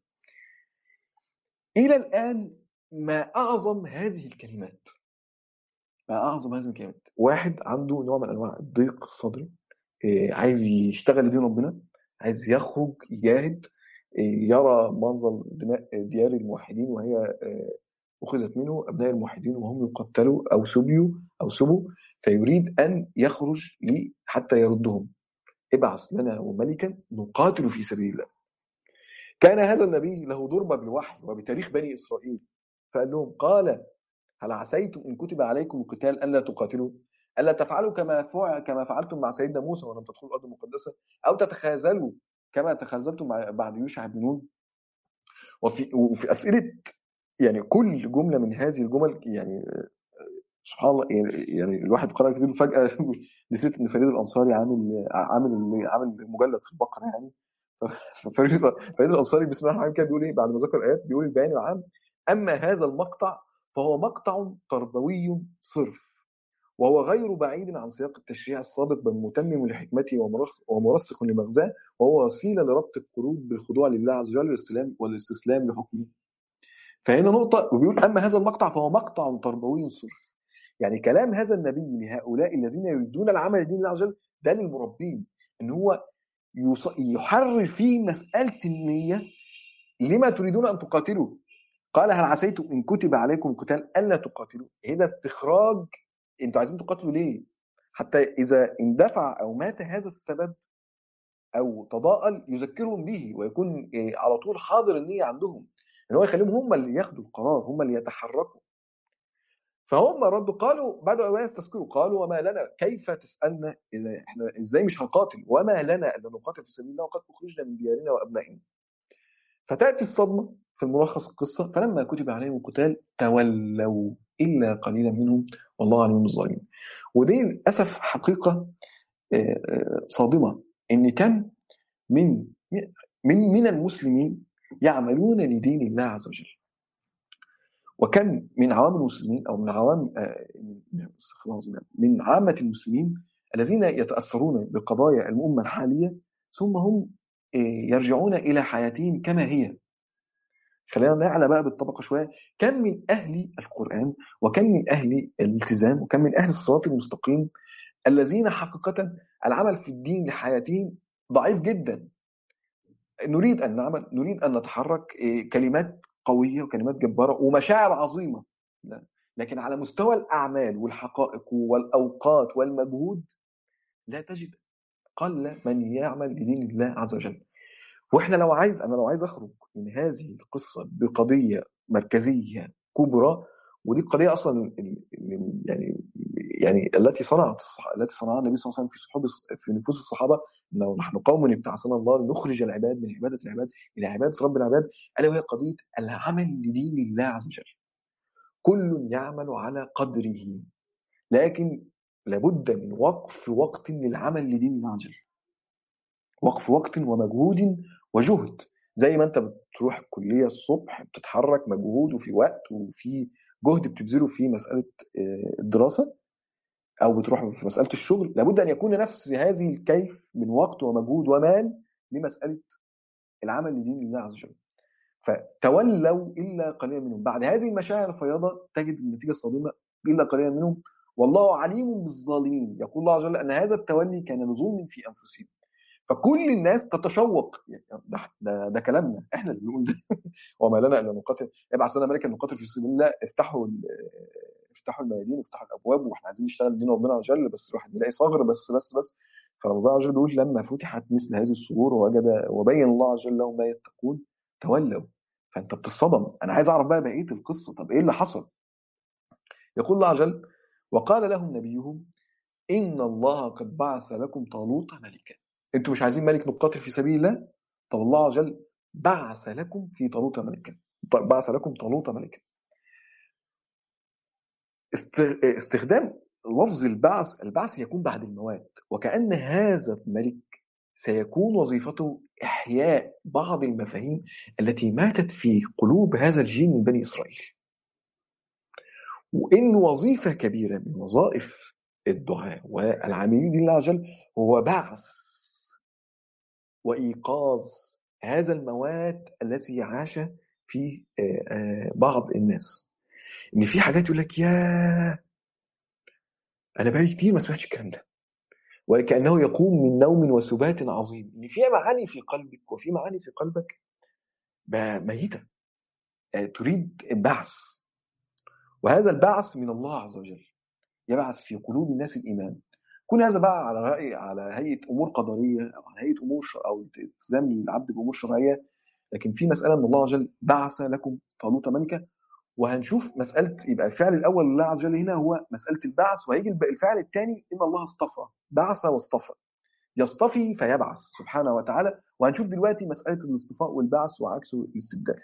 إلى الآن ما أعظم هذه الكلمات ما أعظم هذه الكلمات واحد عنده نوع من أنواع الضيق الصدري عايز يشتغل لدين ربنا عايز يخرج يجاهد يرى منظر دماء ديار الموحدين وهي أخذت منه أبناء الموحدين وهم يقتلوا أو سبيوا أو سبوا فيريد أن يخرج لي حتى يردهم ابعث لنا وملكا نقاتل في سبيل الله كان هذا النبي له ضربة بالوحي وبتاريخ بني إسرائيل فقال لهم قال هل عسيتم إن كتب عليكم القتال ألا تقاتلوا ألا تفعلوا كما فعل كما فعلتم مع سيدنا موسى ولم تدخلوا الأرض المقدسة أو تتخاذلوا كما تخاذلتم بعد يوشع بن نون وفي وفي أسئلة يعني كل جملة من هذه الجمل يعني سبحان الله يعني الواحد قرأ كتير فجأة نسيت ان فريد الانصاري عامل عامل عامل مجلد في البقره يعني فريد فريد الانصاري بسم الله الرحمن الرحيم بيقول ايه بعد ما ذكر الايات بيقول البيان العام اما هذا المقطع فهو مقطع تربوي صرف وهو غير بعيد عن سياق التشريع السابق بل متمم لحكمته ومرسخ لمغزاه وهو وسيله لربط القلوب بالخضوع لله عز وجل والاستسلام والاستسلام لحكمه. فهنا نقطه وبيقول اما هذا المقطع فهو مقطع تربوي صرف. يعني كلام هذا النبي لهؤلاء الذين يريدون العمل لدين الله عز وجل ده للمربين ان هو يحرر فيه مساله النيه لما تريدون ان تقاتلوا قال هل عسيتم ان كتب عليكم القتال الا تقاتلوا هذا استخراج انتوا عايزين تقاتلوا ليه حتى اذا اندفع او مات هذا السبب او تضاءل يذكرهم به ويكون على طول حاضر النيه عندهم ان هو يخليهم هم اللي ياخدوا القرار هم اللي يتحركوا فهم ردوا قالوا بدأوا يستذكروا قالوا وما لنا كيف تسألنا إذا احنا ازاي مش هنقاتل وما لنا الا نقاتل في سبيل الله وقد اخرجنا من ديارنا وابنائنا فتأتي الصدمة في الملخص القصة فلما كتب عليهم القتال تولوا إلا قليلا منهم والله عليهم بالظالمين ودي للأسف حقيقة صادمة إن كان من من من المسلمين يعملون لدين الله عز وجل وكان من عوام المسلمين او من عوام من عامه المسلمين الذين يتاثرون بقضايا الامه الحاليه ثم هم يرجعون الى حياتهم كما هي خلينا نعلى بقى بالطبقه شويه كم من اهل القران وكم من اهل الالتزام وكم من اهل الصراط المستقيم الذين حقيقه العمل في الدين لحياتهم ضعيف جدا نريد ان نعمل نريد ان نتحرك كلمات قويه وكلمات جباره ومشاعر عظيمه لا. لكن على مستوى الاعمال والحقائق والاوقات والمجهود لا تجد قل من يعمل لدين الله عز وجل واحنا لو عايز انا لو عايز اخرج من هذه القصه بقضيه مركزيه كبرى ودي القضيه اصلا يعني يعني التي صنعت التي صنعها النبي صلى الله عليه وسلم في صحاب في نفوس الصحابه انه نحن قوم ابتعثنا الله لنخرج العباد من عباده العباد الى عباده رب العباد الا وهي قضيه العمل لدين الله عز وجل. كل يعمل على قدره لكن لابد من وقف وقت للعمل لدين الله عز وجل. وقف وقت ومجهود وجهد زي ما انت بتروح الكليه الصبح بتتحرك مجهود وفي وقت وفي جهد بتبذله في مساله الدراسه او بتروح في مساله الشغل لابد ان يكون نفس هذه الكيف من وقت ومجهود ومال لمساله العمل لدين الله عز وجل فتولوا الا قليلا منهم بعد هذه المشاعر الفياضه تجد النتيجه الصادمه الا قليلا منهم والله عليم بالظالمين يقول الله عز وجل ان هذا التولي كان لظلم في انفسهم فكل الناس تتشوق يعني ده, ده, ده كلامنا احنا اللي بنقول ده وما لنا الا نقاتل ابعث لنا ملكا نقاتل في سبيل الله افتحوا افتحوا الميادين افتحوا الابواب واحنا عايزين نشتغل دين ربنا عز وجل بس الواحد يلاقي ثغر بس بس بس فربنا عز وجل بيقول لما فتحت مثل هذه الصدور ووجد وبين الله عز وجل لهم ما يتقون تولوا فانت بتصطدم انا عايز اعرف بقى بقيه القصه طب ايه اللي حصل؟ يقول الله عز وجل وقال لهم نبيهم ان الله قد بعث لكم طالوت ملكا انتوا مش عايزين ملك نقاتل في سبيل الله طب الله عز وجل بعث لكم في طالوت ملكا بعث لكم طالوت ملكا استخدام لفظ البعث البعث يكون بعد الموات وكأن هذا الملك سيكون وظيفته إحياء بعض المفاهيم التي ماتت في قلوب هذا الجيل من بني إسرائيل وإن وظيفة كبيرة من وظائف الدعاء والعاملين لله عز وجل هو بعث وإيقاظ هذا الموات الذي عاش في بعض الناس ان في حاجات يقول لك يا انا بقالي كتير ما سمعتش الكلام ده وكانه يقوم من نوم وسبات عظيم ان في معاني في قلبك وفي معاني في قلبك ميته تريد البعث وهذا البعث من الله عز وجل يبعث في قلوب الناس الايمان كون هذا بقى على رأي على هيئه امور قدريه او على هيئه امور او التزام العبد بامور شرعيه لكن في مساله ان الله عز وجل بعث لكم طالوت ملكا وهنشوف مساله يبقى الفعل الاول لله عز وجل هنا هو مساله البعث وهيجي الفعل الثاني ان الله اصطفى بعث واصطفى يصطفي فيبعث سبحانه وتعالى وهنشوف دلوقتي مساله الاصطفاء والبعث وعكسه الاستبدال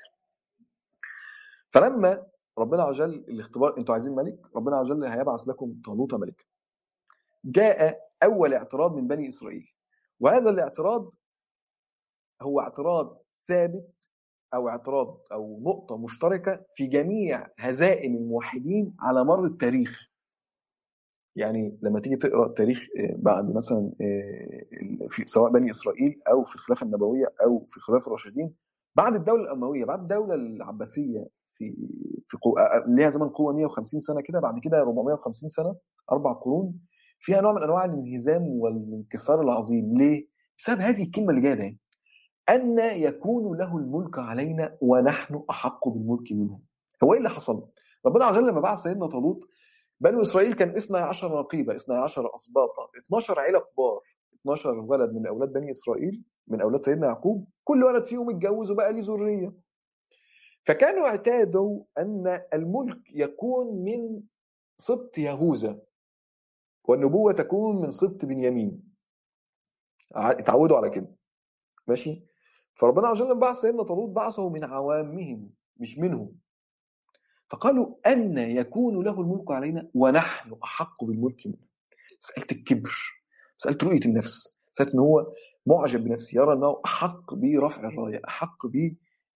فلما ربنا عز وجل الاختبار انتوا عايزين ملك ربنا عز وجل هيبعث لكم طالوت ملك جاء اول اعتراض من بني اسرائيل وهذا الاعتراض هو اعتراض ثابت او اعتراض او نقطه مشتركه في جميع هزائم الموحدين على مر التاريخ يعني لما تيجي تقرا التاريخ بعد مثلا في سواء بني اسرائيل او في الخلافه النبويه او في الخلافه الراشدين بعد الدوله الامويه بعد الدوله العباسيه في في قو... ليها زمن قوه 150 سنه كده بعد كده 450 سنه اربع قرون فيها نوع من انواع الانهزام والانكسار العظيم ليه؟ بسبب هذه الكلمه اللي جايه ده أن يكون له الملك علينا ونحن أحق بالملك منه هو إيه اللي حصل؟ ربنا عز وجل لما بعث سيدنا طالوت بنو إسرائيل كان 12 نقيبة 12 أسباطة 12 عيلة كبار 12 ولد من أولاد بني إسرائيل من أولاد سيدنا يعقوب كل ولد فيهم اتجوز وبقى ليه ذرية فكانوا اعتادوا أن الملك يكون من سبط يهوذا والنبوة تكون من سبط بنيامين اتعودوا على كده ماشي فربنا عز وجل بعث سيدنا طالوت بعثه من عوامهم مش منهم فقالوا أن يكون له الملك علينا ونحن أحق بالملك منه مسألة الكبر مسألة رؤية النفس مسألة أن هو معجب بنفسه يرى أنه أحق برفع الراية أحق ب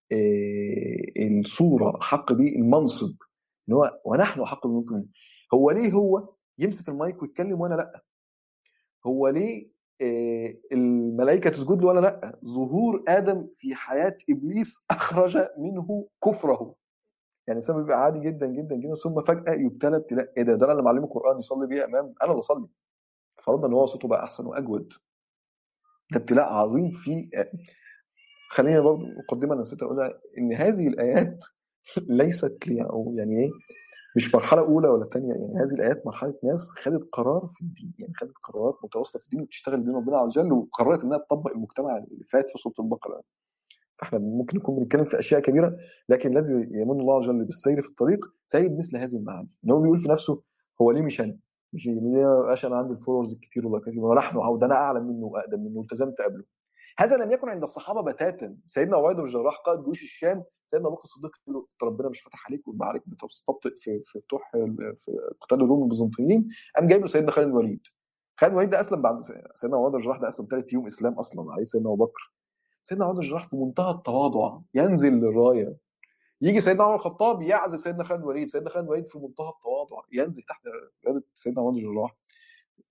الصورة أحق بالمنصب ان هو ونحن أحق بالملك منه هو ليه هو يمسك المايك ويتكلم وأنا لأ هو ليه الملائكه تسجد له ولا لا ظهور ادم في حياه ابليس اخرج منه كفره يعني الانسان بيبقى عادي جدا جدا جدا ثم فجاه يبتلى ابتلاء ايه ده ده انا اللي معلمه القران يصلي بيه امام انا اللي اصلي فرضنا ان هو صوته بقى احسن واجود ده ابتلاء عظيم في خلينا برضه مقدمه نسيت اقولها ان هذه الايات ليست يعني ايه مش مرحله اولى ولا ثانيه يعني هذه الايات مرحله ناس خدت قرار في الدين يعني خدت قرارات متواصله في الدين وبتشتغل دين ربنا عز وجل وقررت انها تطبق المجتمع اللي فات في سوره البقره فاحنا ممكن نكون بنتكلم في اشياء كبيره لكن الذي يمن الله عز وجل بالسير في الطريق سيد مثل هذه المعاني ان هو بيقول في نفسه هو ليه مش انا؟ مش ليه عشان انا عندي الفولورز الكتير ولا كتير ونحن ده انا اعلم منه واقدم منه والتزمت قبله هذا لم يكن عند الصحابه بتاتا سيدنا عبيده بن الجراح قائد جيوش الشام سيدنا ابو بكر الصديق قال له ربنا مش فتح عليك والمعارك بتبطئ في في فتوح في قتال الروم البيزنطيين قام جايب له سيدنا خالد الوليد خالد الوليد ده اسلم بعد سيدنا عبيده بن الجراح ده اسلم ثالث يوم اسلام اصلا عليه سيدنا ابو بكر سيدنا عبيده بن الجراح في منتهى التواضع ينزل للرايه يجي سيدنا عمر الخطاب يعزل سيدنا خالد الوليد سيدنا خالد الوليد في منتهى التواضع ينزل تحت قياده سيدنا عمر بن الجراح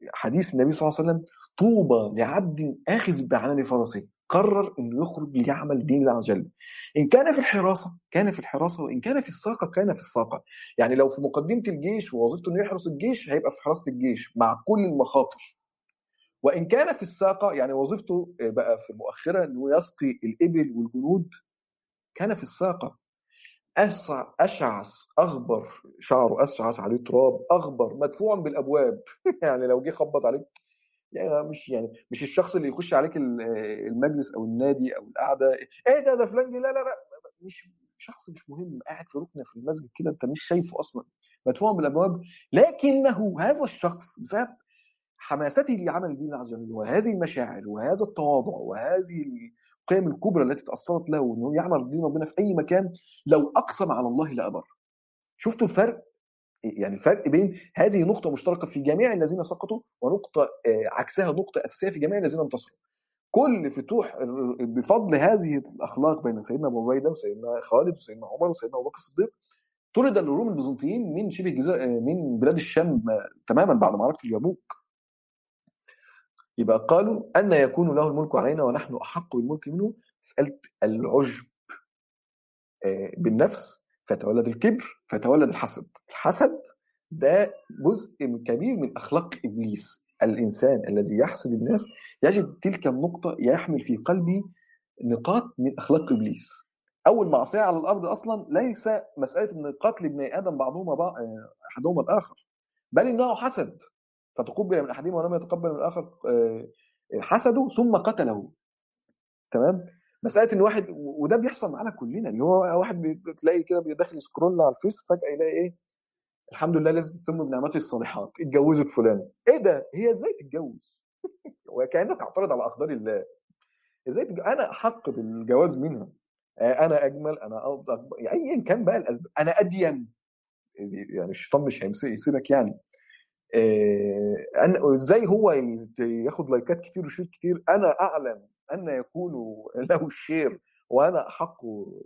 حديث النبي صلى الله عليه وسلم طوبى لعبد آخذ بعنان فرسه قرر انه يخرج ليعمل دين الله عز وجل ان كان في الحراسه كان في الحراسه وان كان في الساقه كان في الساقه يعني لو في مقدمه الجيش ووظيفته انه يحرس الجيش هيبقى في حراسه الجيش مع كل المخاطر وان كان في الساقه يعني وظيفته بقى في المؤخره انه يسقي الابل والجنود كان في الساقه أسع أشعث أغبر شعره أشعث عليه تراب أغبر مدفوع بالأبواب يعني لو جه خبط عليك يعني مش يعني مش الشخص اللي يخش عليك المجلس او النادي او القعده ايه ده ده فلان لا لا لا مش شخص مش مهم قاعد في ركن في المسجد كده انت مش شايفه اصلا مدفوع بالابواب لكنه هذا الشخص بسبب حماسته لعمل دين عز وجل وهذه المشاعر وهذا التواضع وهذه القيم الكبرى التي تاثرت له انه يعمل دين ربنا في اي مكان لو اقسم على الله لابر شفتوا الفرق يعني الفرق بين هذه نقطه مشتركه في جميع الذين سقطوا ونقطه عكسها نقطه اساسيه في جميع الذين انتصروا كل فتوح بفضل هذه الاخلاق بين سيدنا ابو عبيده وسيدنا خالد وسيدنا عمر وسيدنا ابو بكر الصديق طرد الروم البيزنطيين من شبه الجزاء من بلاد الشام تماما بعد معركه اليرموك يبقى قالوا ان يكون له الملك علينا ونحن احق بالملك منه مساله العجب بالنفس فتولد الكبر فتولد الحسد الحسد ده جزء كبير من اخلاق ابليس الانسان الذي يحسد الناس يجد تلك النقطه يحمل في قلبه نقاط من اخلاق ابليس اول معصيه على الارض اصلا ليس مساله ان قتل ابن ادم بعضهما بعض احدهما الاخر بل انه حسد فتقبل من احدهما ولم يتقبل من الاخر حسده ثم قتله تمام مساله ان واحد وده بيحصل معانا كلنا اللي هو واحد بتلاقي كده بيدخل سكرول على الفيس فجاه يلاقي ايه الحمد لله لازم تتم بنعمته الصالحات اتجوزت فلان ايه ده هي ازاي تتجوز وكانك تعترض على اقدار الله ازاي تتجوز؟ انا احق بالجواز منها انا اجمل انا افضل ايا كان بقى الاسباب انا ادين يعني الشيطان مش هيسيبك يعني أنا ازاي هو ياخد لايكات كتير وشير كتير انا اعلم ان يكون له الشير وانا احق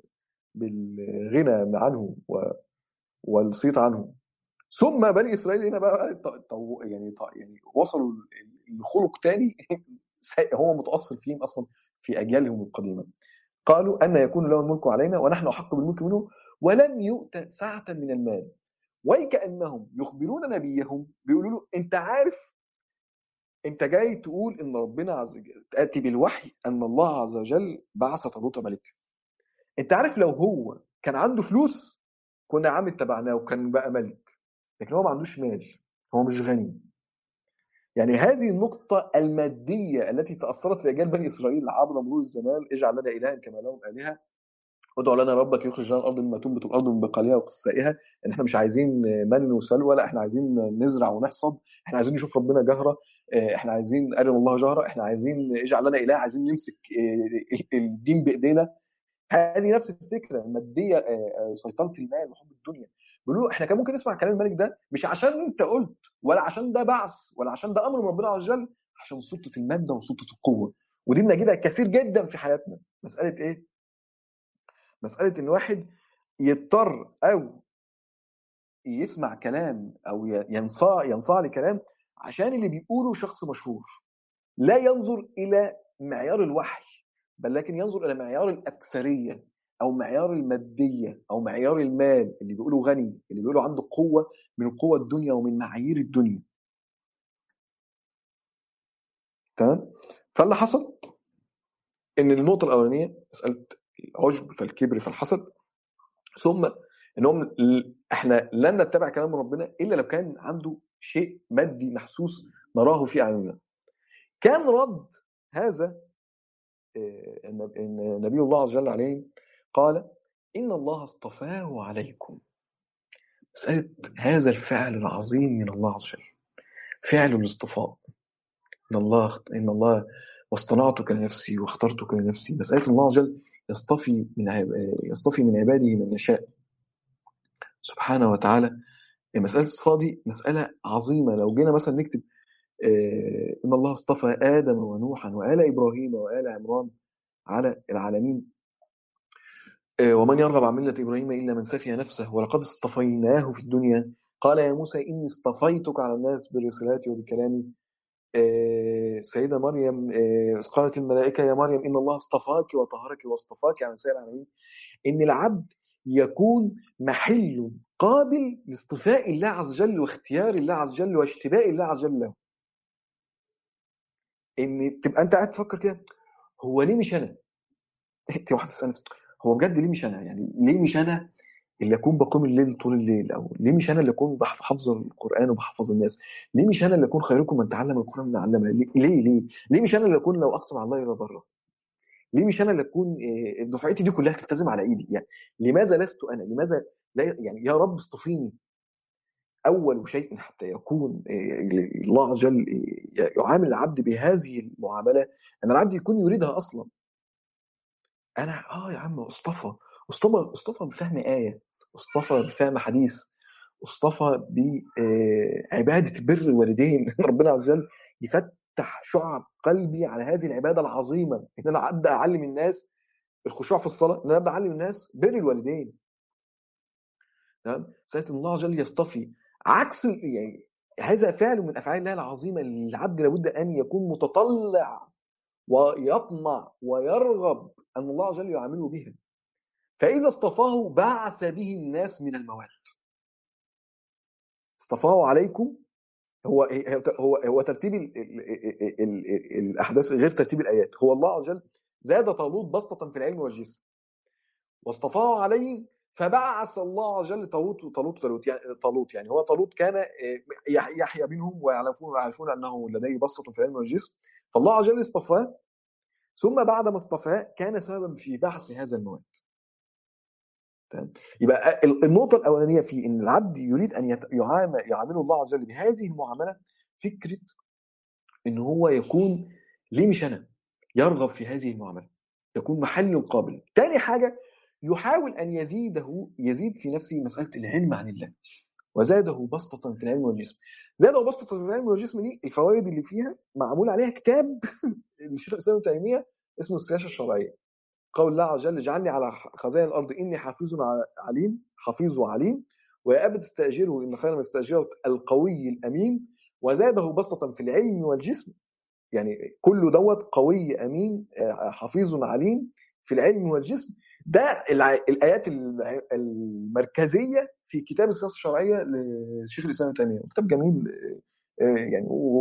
بالغنى عنه والصيت عنه ثم بني اسرائيل هنا بقى يعني يعني وصلوا لخلق تاني هو متاصل فيهم اصلا في اجيالهم القديمه قالوا ان يكون له الملك علينا ونحن احق بالملك منه ولم يؤت سعه من المال وكانهم يخبرون نبيهم بيقولوا له انت عارف انت جاي تقول ان ربنا عز وجل تاتي بالوحي ان الله عز وجل بعث طالوت ملك انت عارف لو هو كان عنده فلوس كنا عم اتبعناه وكان بقى ملك لكن هو ما عندوش مال هو مش غني يعني هذه النقطة المادية التي تأثرت في أجيال بني إسرائيل عبر مرور الزمان اجعل لنا إلها كما لهم آلهة ادعوا لنا ربك يخرج لنا الأرض مما تنبت الأرض من بقالها وقثائها إن إحنا مش عايزين من وسلوى لا إحنا عايزين نزرع ونحصد إحنا عايزين نشوف ربنا جهرة إحنا عايزين أرنا الله جهرة إحنا عايزين اجعل لنا إله عايزين نمسك الدين بإيدينا هذه نفس الفكرة المادية سيطرة المال وحب الدنيا بيقولوا احنا كان ممكن نسمع كلام الملك ده مش عشان انت قلت ولا عشان ده بعث ولا عشان ده امر من ربنا عز وجل عشان سلطه الماده وسلطه القوه ودي بنجدها كثير جدا في حياتنا مساله ايه؟ مساله ان واحد يضطر او يسمع كلام او ينصاع ينصاع لكلام عشان اللي بيقوله شخص مشهور لا ينظر الى معيار الوحي بل لكن ينظر الى معيار الاكثريه او معيار الماديه او معيار المال اللي بيقولوا غني اللي بيقولوا عنده قوه من قوى الدنيا ومن معايير الدنيا تمام فاللي حصل ان النقطه الاولانيه مساله العجب فالكبر فالحسد ثم انهم احنا لن نتبع كلام ربنا الا لو كان عنده شيء مادي محسوس نراه في اعيننا كان رد هذا ان نبي الله عز وجل عليه قال إن الله اصطفاه عليكم مسألة هذا الفعل العظيم من الله عز وجل فعل الاصطفاء إن الله إن الله واصطنعتك لنفسي واخترتك لنفسي مسألة الله عز وجل يصطفي من يصطفي من عباده من يشاء سبحانه وتعالى مسألة الصفاء دي مسألة عظيمة لو جينا مثلا نكتب إن الله اصطفى آدم ونوحا وآل إبراهيم وآل عمران على العالمين ومن يرغب عن ملة إبراهيم إلا من سفي نفسه ولقد اصطفيناه في الدنيا قال يا موسى إني اصطفيتك على الناس برسالاتي وبكلامي آه، سيدة مريم آه، قالت الملائكة يا مريم إن الله اصطفاك وطهرك واصطفاك على سائر العالمين إن العبد يكون محل قابل لاصطفاء الله عز وجل واختيار الله عز وجل واشتباء الله عز وجل له ان تبقى انت قاعد تفكر كده هو ليه مش انا؟ انت واحد تسال هو بجد ليه مش انا؟ يعني ليه مش انا اللي اكون بقوم الليل طول الليل او ليه مش انا اللي اكون بحفظ القران وبحفظ الناس؟ ليه مش انا اللي اكون خيركم من تعلم القران من علمه؟ ليه ليه ليه, ليه مش انا اللي اكون لو اقسم على الله الى بره؟ ليه مش انا اللي اكون آه، دفعتي دي كلها تلتزم على ايدي؟ يعني لماذا لست انا؟ لماذا لا يعني يا رب اصطفيني اول شيء حتى يكون آه، الله عز وجل آه، يعامل العبد بهذه المعامله ان العبد يكون يريدها اصلا انا اه يا عم اصطفى اصطفى اصطفى بفهم ايه اصطفى بفهم حديث اصطفى بعباده بر الوالدين ربنا عز وجل يفتح شعب قلبي على هذه العباده العظيمه ان انا ابدا اعلم الناس الخشوع في الصلاه ان انا ابدا اعلم الناس بر الوالدين تمام سيدنا الله عز وجل يصطفي عكس يعني هذا فعل من افعال الله العظيمه اللي العبد لابد ان يكون متطلع ويطمع ويرغب ان الله عز وجل يعامله بها فاذا اصطفاه بعث به الناس من المواد اصطفاه عليكم هو هو هو ترتيب ال ال ال ال الاحداث غير ترتيب الايات هو الله عز وجل زاد طالوت بسطه في العلم والجسم واصطفاه عليه فبعث الله عز وجل طالوت طالوت طالوت يعني طالوت يعني هو طالوت كان آه، يحيى بينهم ويعرفون ويعرفون انه لديه بسطه في العلم والجسم فالله عز وجل اصطفاه ثم بعد ما اصطفاه كان سببا في بعث هذا المواد يبقى النقطة الأولانية في إن العبد يريد أن يعامل يعامله الله عز وجل بهذه المعاملة فكرة إن هو يكون ليه مش أنا؟ يرغب في هذه المعاملة يكون محل قابل. تاني حاجة يحاول أن يزيده يزيد في نفسه مسألة العلم عن الله وزاده بسطة في العلم والجسم زاده بسطة في العلم والجسم دي الفوائد اللي فيها معمول عليها كتاب للشيخ الإسلام تيمية اسمه السياسة الشرعية قول الله عز وجل اجعلني على خزائن الأرض إني حفيظ عليم حفيظ وعليم ويا أبت استأجره إن خير ما استأجرت القوي الأمين وزاده بسطة في العلم والجسم يعني كل دوت قوي أمين آه، حفيظ عليم في العلم والجسم ده الايات المركزيه في كتاب السياسه الشرعيه للشيخ الاسلام ابن تيميه كتاب جميل آه، يعني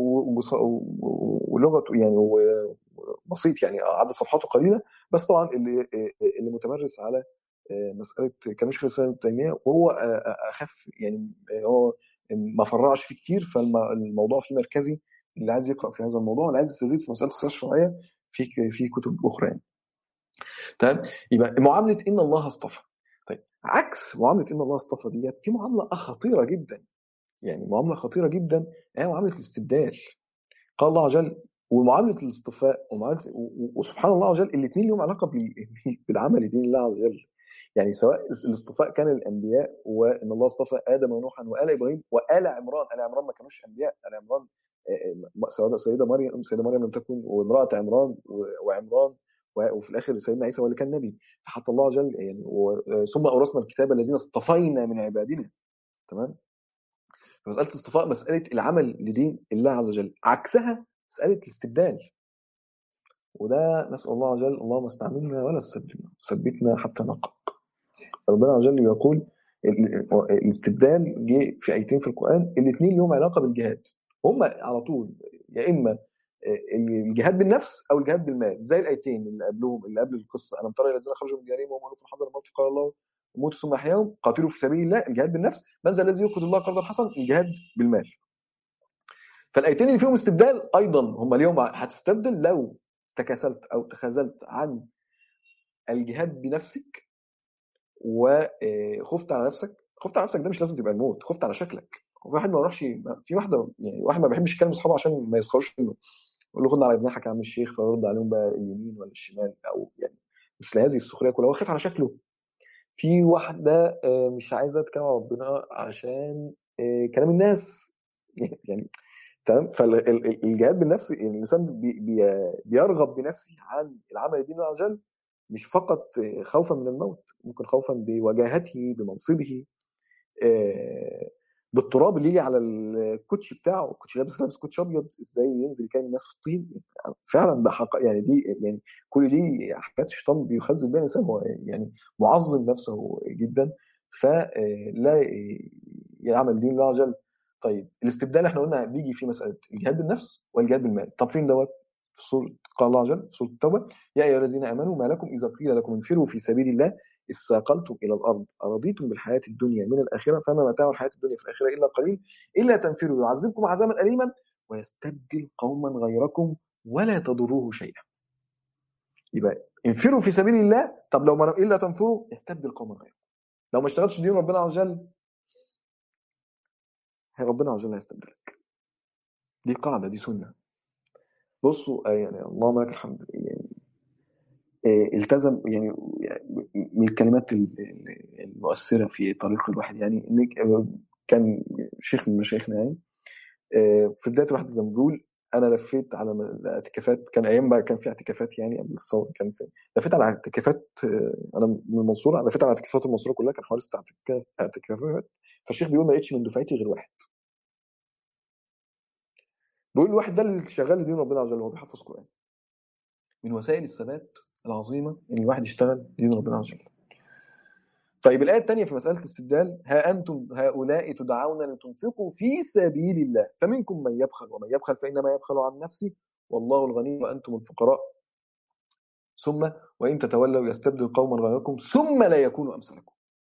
ولغته يعني بسيط يعني عدد صفحاته قليله بس طبعا اللي آه، اللي متمرس على آه، مساله كلام شيخ الاسلام ابن تيميه وهو اخف يعني هو ما فرعش فيه كتير فالموضوع فيه مركزي اللي عايز يقرا في هذا الموضوع اللي عايز يستزيد في مساله السياسه الشرعيه في في كتب اخرى يعني. تمام يبقى معامله ان الله اصطفى طيب عكس معامله ان الله اصطفى ديت في معامله خطيره جدا يعني معامله خطيره جدا هي معامله الاستبدال قال الله عز وجل ومعامله الاصطفاء ومعامله وسبحان الله عز وجل الاثنين لهم علاقه بالعمل دين الله عز وجل يعني سواء الاصطفاء كان الانبياء وان الله اصطفى ادم ونوحا وال ابراهيم وال عمران ال عمران ما كانوش انبياء ال عمران سواء سيده مريم سيده مريم لم تكن وامراه عمران وعمران وفي الاخر سيدنا عيسى هو اللي كان نبي فحتى الله عز وجل يعني ثم اورثنا الكتاب الذين اصطفينا من عبادنا تمام مساله الاصطفاء مساله العمل لدين الله عز وجل عكسها مساله الاستبدال وده نسال الله عز وجل اللهم استعملنا ولا تستبدلنا ثبتنا حتى نقق ربنا عز وجل يقول الاستبدال جه في ايتين في القران الاثنين لهم علاقه بالجهاد هم على طول يا اما الجهاد بالنفس او الجهاد بالمال زي الايتين اللي قبلهم اللي قبل القصه انا ترى الذين خرجوا من ديارهم وهم في حذر الموت قال الله موت ثم احياهم قاتلوا في سبيل الله الجهاد بالنفس من ذا الذي يقرض الله قرضا حسنا الجهاد بالمال فالايتين اللي فيهم استبدال ايضا هم اليوم هتستبدل لو تكاسلت او تخاذلت عن الجهاد بنفسك وخفت على نفسك خفت على نفسك ده مش لازم تبقى الموت خفت على شكلك واحد ما يروحش في واحده يعني واحد ما بيحبش يكلم اصحابه عشان ما يسخروش منه يقول له خدنا على جناحك يا عم الشيخ فيرد عليهم بقى اليمين ولا الشمال او يعني مثل هذه السخريه كلها هو خايف على شكله في واحده آه، مش عايزه تتكلم على ربنا عشان آه، كلام الناس يعني تمام فالجهاد بالنفس الانسان بيرغب بنفسه عن العمل لدين الله عز وجل مش فقط خوفا من الموت ممكن خوفا بوجاهته بمنصبه آه، بالتراب اللي يجي على الكوتش بتاعه الكوتش لابس لابس كوتش ابيض ازاي ينزل يكلم الناس في الطين فعلا ده حق يعني دي يعني كل دي حاجات الشيطان بيخزن بيها الانسان هو يعني معظم نفسه جدا فلا يعمل دين الله عز وجل طيب الاستبدال احنا قلنا بيجي في مساله الجهاد بالنفس والجهاد بالمال طب فين دوت في سوره قال الله عز وجل في سوره التوبه يا ايها الذين امنوا ما لكم اذا قيل لكم انفروا في سبيل الله استاقلتم الى الارض ارضيتم بالحياه الدنيا من الاخره فما متاع الحياه الدنيا في الاخره الا قليل الا تنفروا يعذبكم عذابا اليما ويستبدل قوما غيركم ولا تضروه شيئا يبقى انفروا في سبيل الله طب لو ما الا تنفروا يستبدل قوما غيركم لو ما اشتغلتش دين ربنا عز وجل ربنا عز وجل هيستبدلك دي قاعده دي سنه بصوا يعني اللهم لك الحمد يعني التزم يعني من الكلمات المؤثره في طريق الواحد يعني انك كان شيخ من مشايخنا يعني في بدايه الواحد زي ما بيقول انا لفيت على الاعتكافات كان ايام بقى كان في اعتكافات يعني قبل الثوره كان في لفيت على اعتكافات انا من المنصوره لفيت على اعتكافات المنصوره كلها كان حوالي ست اعتكافات فالشيخ بيقول ما لقيتش من دفعتي غير واحد بيقول الواحد ده اللي شغال لدين ربنا عز وجل هو بيحفظ قران من وسائل الثبات العظيمه ان الواحد يشتغل دين ربنا عز وجل طيب الآية الثانية في مسألة الاستبدال ها أنتم هؤلاء تدعون لتنفقوا في سبيل الله فمنكم من يبخل ومن يبخل فإنما يبخل عن نفسه والله الغني وأنتم الفقراء ثم وإن تتولوا يستبدل قوما غيركم ثم لا يكونوا أمثالكم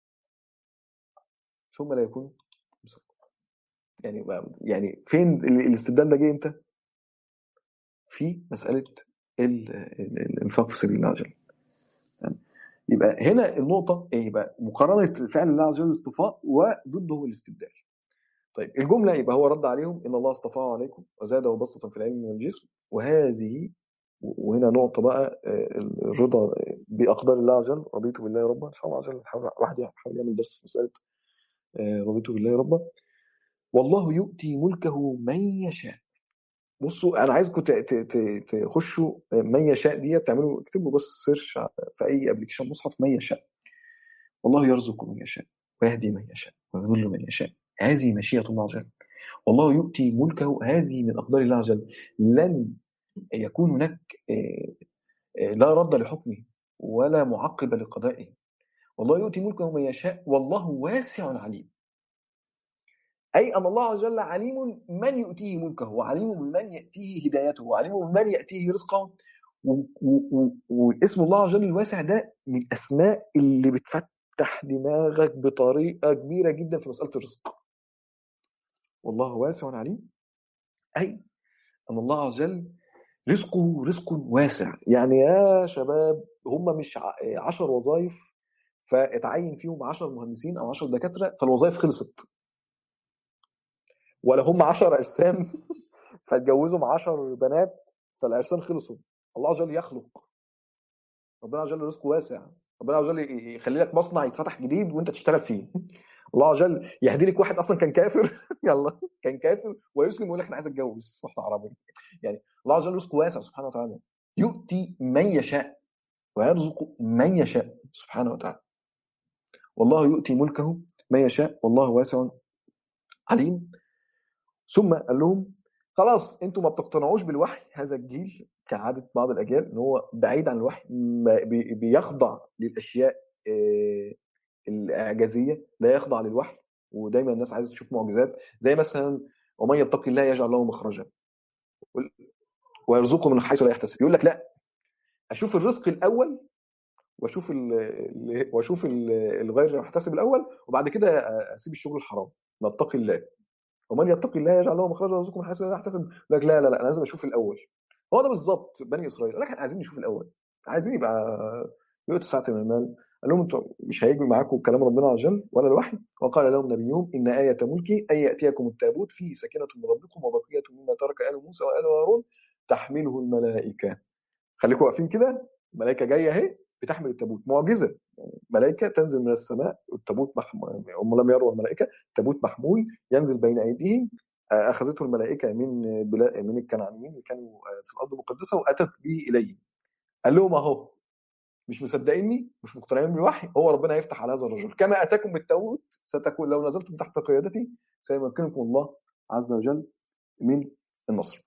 ثم لا يكونوا أمثالكم يعني يعني فين الاستبدال ده جه امتى؟ في مسألة الإنفاق في سبيل الله عز وجل يبقى هنا النقطة ايه يبقى مقارنة فعل الله عز وجل الاصطفاء وضده الاستبدال. طيب الجملة يبقى هو رد عليهم إن الله اصطفاه عليكم وزاده بسطة في العلم والجسم وهذه وهنا نقطة بقى الرضا بأقدار الله عز وجل رضيت بالله ربا إن شاء الله عز وجل واحد يحاول يعمل درس في مسألة رضيت بالله ربا والله يؤتي ملكه من يشاء بصوا انا عايزكم تخشوا من يشاء ديت تعملوا اكتبوا بس سيرش في اي ابلكيشن مصحف من يشاء والله يرزق من يشاء ويهدي من يشاء ويضل من يشاء هذه مشيئة الله عز وجل والله يؤتي ملكه هذه من أقدار الله عز وجل لن يكون هناك لا رد لحكمه ولا معقب لقضائه والله يؤتي ملكه من يشاء والله واسع عليم أي أن الله عز وجل عليم من يؤتيه ملكه وعليم بمن يأتيه هدايته وعليم بمن يأتيه رزقه واسم الله عز وجل الواسع ده من الأسماء اللي بتفتح دماغك بطريقة كبيرة جدا في مسألة الرزق والله واسع عليم أي أن الله عز وجل رزقه رزق واسع يعني يا شباب هم مش عشر وظائف فاتعين فيهم عشر مهندسين أو عشر دكاترة فالوظائف خلصت ولا هم 10 اجسام فاتجوزوا 10 بنات فالاجسام خلصوا الله عز وجل يخلق ربنا عز وجل رزقه واسع ربنا عز وجل يخلي لك مصنع يتفتح جديد وانت تشتغل فيه الله عز وجل يهدي لك واحد اصلا كان كافر يلا كان كافر ويسلم ويقول لك انا عايز اتجوز واحده عربيه يعني الله عز وجل رزقه واسع سبحانه وتعالى يؤتي من يشاء ويرزق من يشاء سبحانه وتعالى والله يؤتي ملكه من يشاء والله واسع عليم ثم قال لهم خلاص انتوا ما بتقتنعوش بالوحي هذا الجيل كعاده بعض الاجيال ان هو بعيد عن الوحي بيخضع للاشياء الاعجازيه لا يخضع للوحي ودايما الناس عايزه تشوف معجزات زي مثلا ومن يتقي الله يجعل له مخرجا ويرزقه من حيث لا يحتسب يقول لك لا اشوف الرزق الاول واشوف ال واشوف الغير محتسب الاول وبعد كده اسيب الشغل الحرام نتقي الله ومن يتقي الله يجعل له مخرجا ويرزقه من حيث لا يحتسب لك لا لا لا انا لازم اشوف الاول هو ده بالظبط بني اسرائيل لكن عايزين نشوف الاول عايزين يبقى يؤتوا ساعه من المال قال لهم انتوا مش هيجوا معاكم كلام ربنا عز وجل ولا الوحي وقال لهم نبيهم ان ايه ملكي ان ياتيكم التابوت فيه سكينه من ربكم وبقيه مما ترك ال موسى وال هارون تحمله الملائكه خليكم واقفين كده الملائكه جايه اهي بتحمل التابوت معجزه يعني ملائكه تنزل من السماء والتابوت محمول هم لم يروا الملائكه التابوت محمول ينزل بين ايديهم اخذته الملائكه من من الكنعانيين اللي كانوا في الارض المقدسه واتت به اليهم قال لهم اهو مش مصدقيني مش مقتنعين بالوحي هو ربنا يفتح على هذا الرجل كما اتاكم بالتابوت ستكون لو نزلتم تحت قيادتي سيمكنكم الله عز وجل من النصر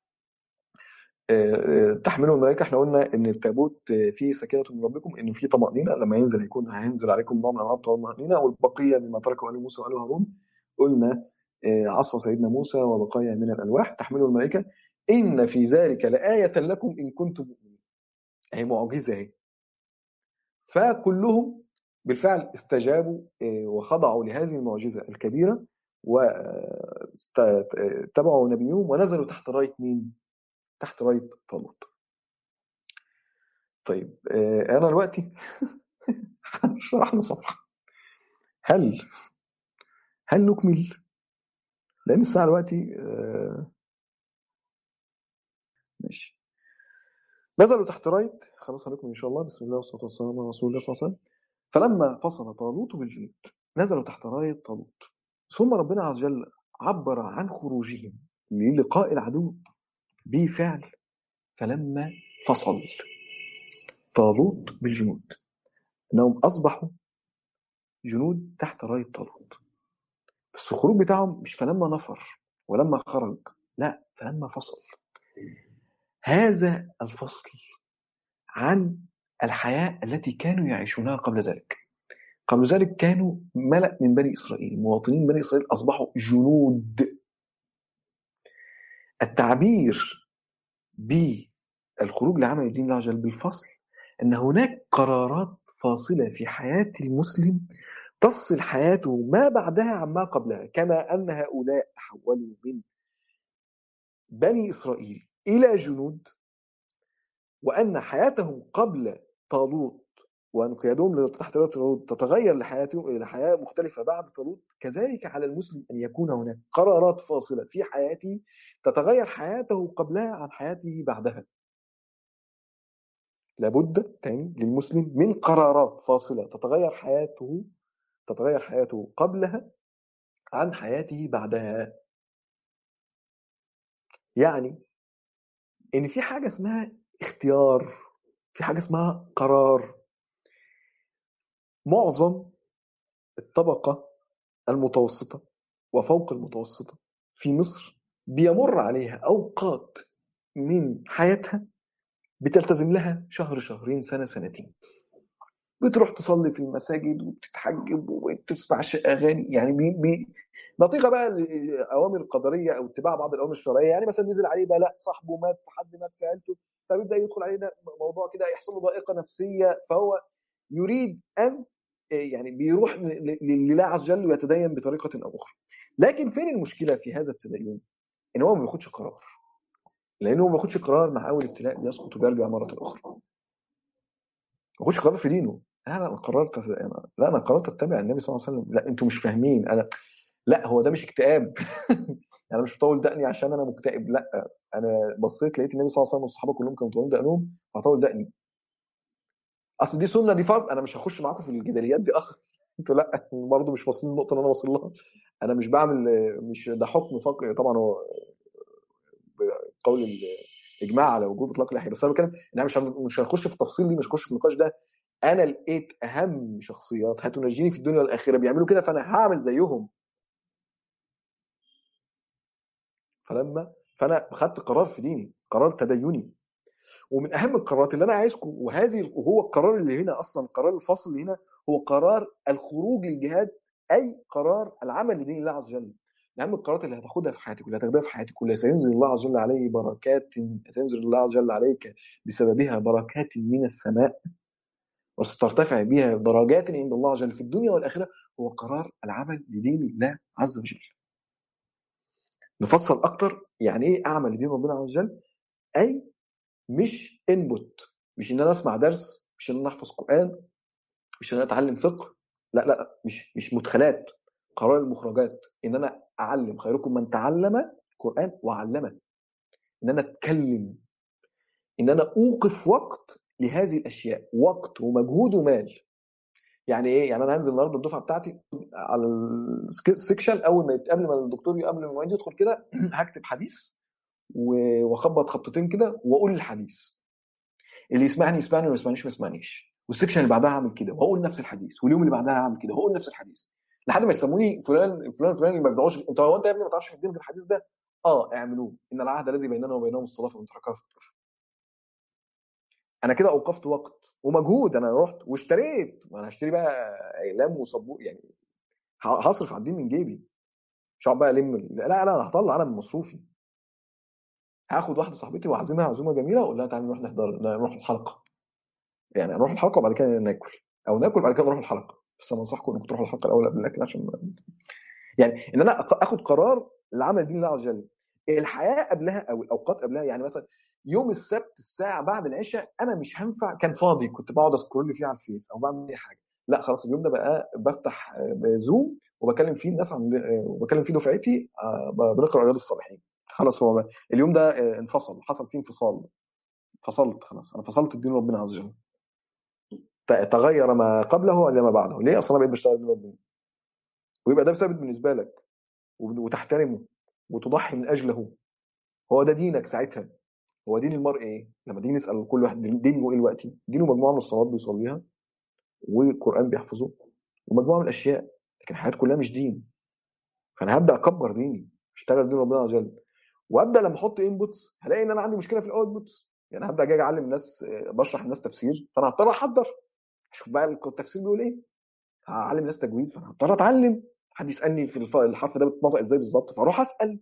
تحمله الملائكه احنا قلنا ان التابوت فيه سكينه من ربكم ان فيه طمانينه لما ينزل هيكون هينزل عليكم نوع من انواع الطمانينه والبقيه مما تركه ال موسى وال هارون قلنا عصا سيدنا موسى وبقايا من الالواح تحمله الملائكه ان في ذلك لايه لكم ان كنتم مؤمنين هي معجزه اهي فكلهم بالفعل استجابوا وخضعوا لهذه المعجزه الكبيره واتبعوا نبيهم ونزلوا تحت رايه مين؟ تحت رايه طالوت. طيب انا دلوقتي شرحنا صفحه هل هل نكمل؟ لان الساعه دلوقتي ماشي نزلوا تحت رايه خلاص هنكمل ان شاء الله بسم الله والصلاه والسلام على رسول الله صلى الله عليه وسلم فلما فصل طالوت بالجنود نزلوا تحت رايه طالوت ثم ربنا عز وجل عبر عن خروجهم للقاء العدو بفعل فلما فصل طالوت بالجنود انهم اصبحوا جنود تحت رايه طالوت بس الخروج بتاعهم مش فلما نفر ولما خرج لا فلما فصل هذا الفصل عن الحياه التي كانوا يعيشونها قبل ذلك قبل ذلك كانوا ملأ من بني إسرائيل مواطنين بني إسرائيل أصبحوا جنود التعبير بالخروج لعمل الدين الله عز وجل بالفصل أن هناك قرارات فاصلة في حياة المسلم تفصل حياته ما بعدها عما قبلها كما أن هؤلاء تحولوا من بني إسرائيل إلى جنود وأن حياتهم قبل طالوت وان قيادهم تحت رايه طالوت تتغير لحياته لحياه مختلفه بعد طالوت كذلك على المسلم ان يكون هناك قرارات فاصله في حياته تتغير حياته قبلها عن حياته بعدها لابد تاني للمسلم من قرارات فاصله تتغير حياته تتغير حياته قبلها عن حياته بعدها يعني ان في حاجه اسمها اختيار في حاجه اسمها قرار معظم الطبقة المتوسطة وفوق المتوسطة في مصر بيمر عليها أوقات من حياتها بتلتزم لها شهر شهرين سنة سنتين بتروح تصلي في المساجد وبتتحجب وبتسمع أغاني يعني بي بي نتيجة بقى الأوامر القدرية أو اتباع بعض الأوامر الشرعية يعني مثلا نزل عليه بلاء صاحبه مات حد مات في عيلته فبيبدأ يدخل عليه موضوع كده يحصل له ضائقة نفسية فهو يريد أن يعني بيروح لله عز وجل ويتدين بطريقه او اخرى لكن فين المشكله في هذا التدين ان هو ما بياخدش قرار لانه ما بياخدش قرار مع اول ابتلاء بيسقط وبيرجع مره اخرى ما بياخدش قرار في دينه لا انا قررت أنا لا انا قررت اتبع النبي صلى الله عليه وسلم لا انتوا مش فاهمين انا لا هو ده مش اكتئاب انا مش بطول دقني عشان انا مكتئب لا انا بصيت لقيت النبي صلى الله عليه وسلم والصحابه كلهم كانوا مطولين دقنهم فهطول دقني اصل دي سنه دي فرض انا مش هخش معاكم في الجداليات دي اصلا انتوا لا برضه مش واصلين النقطه اللي انا واصل لها انا مش بعمل مش ده حكم فق... طبعا هو قول الاجماع على وجوب اطلاق اللحيه بس انا بتكلم ان مش مش هنخش في التفصيل دي مش هنخش في النقاش ده انا لقيت اهم شخصيات هتنجيني في الدنيا والاخره بيعملوا كده فانا هعمل زيهم فلما فانا خدت قرار في ديني قرار تديني ومن اهم القرارات اللي انا عايزكم وهذه وهو القرار اللي هنا اصلا القرار الفاصل اللي هنا هو قرار الخروج للجهاد اي قرار العمل لدين الله عز وجل من اهم القرارات اللي هتاخدها في حياتك واللي هتاخدها في حياتك واللي سينزل الله عز وجل عليه بركات سينزل الله عز وجل عليك بسببها بركات من السماء وسترتفع بها درجات عند الله عز وجل في الدنيا والاخره هو قرار العمل لدين الله عز وجل. نفصل اكتر يعني ايه اعمل لدين ربنا عز وجل؟ اي مش انبوت مش ان انا اسمع درس مش ان انا احفظ قران مش ان انا اتعلم فقه لا لا مش مش مدخلات قرار المخرجات ان انا اعلم خيركم من تعلم القران وعلمه ان انا اتكلم ان انا اوقف وقت لهذه الاشياء وقت ومجهود ومال يعني ايه يعني انا هنزل النهارده الدفعه بتاعتي على السكشن اول ما قبل ما الدكتور قبل ما المعيد يدخل كده هكتب حديث واخبط خبطتين كده واقول الحديث اللي يسمعني يسمعني وما يسمعنيش ما يسمعنيش والسكشن اللي بعدها هعمل كده وهقول نفس الحديث واليوم اللي بعدها هعمل كده وهقول نفس الحديث لحد ما يسموني فلان فلان فلان اللي ما بيدعوش انت هو انت يا ابني ما تعرفش في الدين غير الحديث ده اه اعملوه ان العهد الذي بيننا وبينهم الصلاه فمن تركها فقد انا كده اوقفت وقت ومجهود انا رحت واشتريت وانا هشتري بقى اقلام وصبور يعني ه- هصرف على الدين من جيبي مش هقعد بقى الم لا لا انا هطلع انا من مصروفي هاخد واحده صاحبتي واعزمها عزومه جميله واقول لها تعالي نروح نحضر نروح الحلقه يعني نروح الحلقه وبعد كده ناكل او ناكل وبعد كده نروح الحلقه بس انا انصحكم انكم تروحوا الحلقه الاول قبل الاكل عشان ما- يعني ان انا أق- اخد قرار لعمل دين الله عز وجل الحياه قبلها او الاوقات قبلها يعني مثلا يوم السبت الساعه بعد العشاء انا مش هنفع كان فاضي كنت بقعد اسكرول فيه على الفيس او بعمل اي حاجه لا خلاص اليوم ده بقى بفتح آه، زوم وبكلم فيه الناس عن آه، وبكلم فيه دفعتي آه، بنقرا رياض الصالحين خلاص هو بقى. اليوم ده آه، انفصل حصل فيه انفصال فصلت خلاص انا فصلت الدين ربنا عز وجل ت- تغير ما قبله الى ما بعده ليه اصلا أنا بقيت بشتغل دين ربنا ويبقى ده ثابت بالنسبه لك وب- وتحترمه وتضحي من اجله هو ده دينك ساعتها هو دين المرء ايه؟ لما تيجي نسال كل واحد دين- دينه ايه دلوقتي؟ دينه مجموعه من الصلوات بيصليها والقران بيحفظه ومجموعه من الاشياء لكن حياته كلها مش دين فانا هبدا اكبر ديني اشتغل دين ربنا عز وجل وابدا لما احط انبوتس هلاقي ان انا عندي مشكله في الاوتبوتس يعني هبدا اجي اعلم الناس آه، بشرح الناس تفسير فانا هضطر احضر اشوف بقى التفسير بيقول ايه هعلم الناس تجويد فانا هضطر اتعلم حد يسالني في الف- الحرف ده بيتنطق ازاي بالظبط فاروح اسال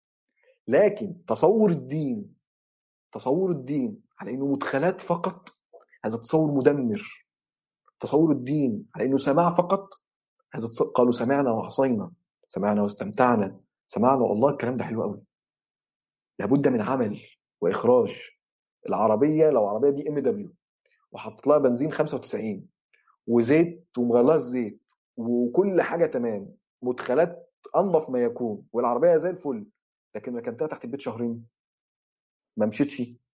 لكن تصور الدين تصور الدين على انه مدخلات فقط هذا تصور مدمر تصور الدين على انه سماع فقط هذا تص- قالوا سمعنا وعصينا سمعنا واستمتعنا سمعنا والله الكلام ده حلو قوي لابد من عمل واخراج العربيه لو عربيه دي ام دبليو وحطيت لها بنزين 95 وزيت ومغلاها الزيت وكل حاجه تمام مدخلات انظف ما يكون والعربيه زي الفل لكن ركنتها تحت البيت شهرين ما مشيتش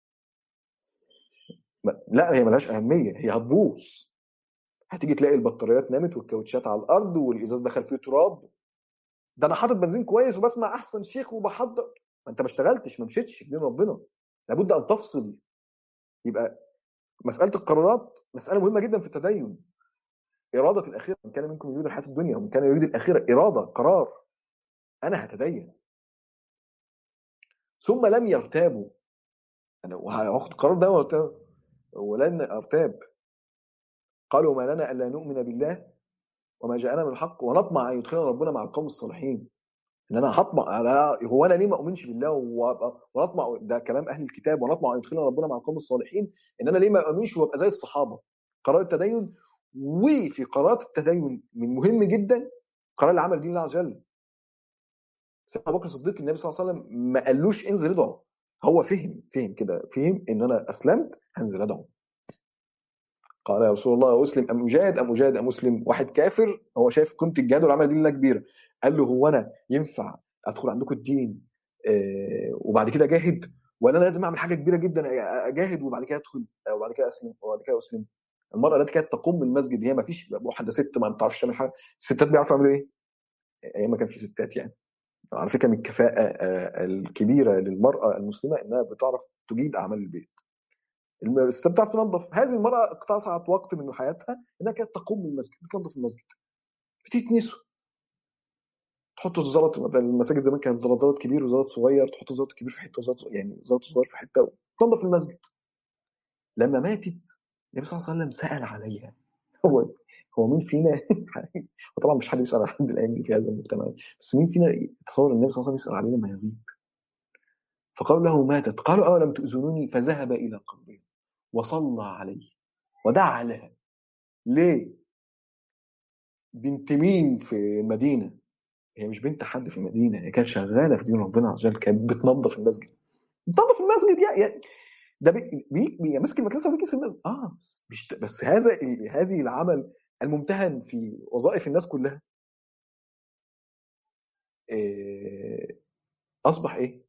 ما- لا هي ملهاش اهميه هي هتبوظ هتيجي تلاقي البطاريات نامت والكاوتشات على الارض والازاز دخل فيه تراب ده انا حاطط بنزين كويس وبسمع احسن شيخ وبحضر ما انت ما اشتغلتش ما مشيتش في دين ربنا لابد ان تفصل يبقى مساله القرارات مساله مهمه جدا في التدين اراده الاخره من كان منكم يريد الحياه الدنيا ومن كان يريد الاخره اراده قرار انا هتدين ثم لم يرتابوا انا هاخد القرار ده وأرتاب. ولن ارتاب قالوا ما لنا الا نؤمن بالله وما جاءنا من الحق ونطمع ان يدخلنا ربنا مع القوم الصالحين ان انا هطمع أنا هو انا ليه ما اؤمنش بالله وأبقى- ونطمع ده كلام اهل الكتاب ونطمع ان يدخلنا ربنا مع القوم الصالحين ان انا ليه ما اؤمنش وابقى زي الصحابه قرار التدين وفي قرارات التدين من مهم جدا قرار العمل دين الله عز وجل سيدنا ابو بكر الصديق النبي صلى الله عليه وسلم ما قالوش انزل ادعو هو فهم فهم كده فهم ان انا اسلمت هنزل ادعو قال يا رسول الله اسلم ام اجاهد ام اجاهد ام مسلم واحد كافر هو شايف قيمه الجهاد والعمل دين الله كبيره قال له هو انا ينفع ادخل عندكم الدين آه، وبعد كده اجاهد ولا انا لازم اعمل حاجه كبيره جدا اجاهد وبعد كده ادخل آه، وبعد كده اسلم وبعد كده اسلم المراه التي كانت تقوم بالمسجد هي ما فيش واحده ست ما بتعرفش تعمل حاجه الستات بيعرفوا يعملوا ايه؟ ايام ما كان في ستات يعني على فكره من الكفاءه آه، الكبيره للمراه المسلمه انها بتعرف تجيد اعمال البيت الم- الست بتعرف تنظف هذه المراه اقتصعت وقت من حياتها انها كانت تقوم بالمسجد بتنظف المسجد بتتنسوا تحط الزلط المساجد زمان كانت زلط زلط كبير وزلط صغير تحط زلط كبير في حته وزلط صغير- يعني زلط صغير في حته تنظف المسجد لما ماتت النبي صلى الله عليه وسلم سال عليها هو هو مين فينا وطبعا مش حد بيسال على حد الايام دي في هذا المجتمع بس مين فينا يتصور النبي صلى الله عليه وسلم يسال عليه لما يغيب فقالوا له ماتت قالوا اولم تؤذنوني فذهب الى قبرها وصلى عليه ودعا لها ليه بنت مين في المدينه هي مش بنت حد في المدينه هي كانت شغاله في دين ربنا عز وجل كانت بتنظف المسجد بتنظف المسجد يا يا ده بي بي بي ماسك المكنسه وبيكنس المسجد اه بس, مش بس هذا ال- هذه العمل الممتهن في وظائف الناس كلها إيه اصبح ايه؟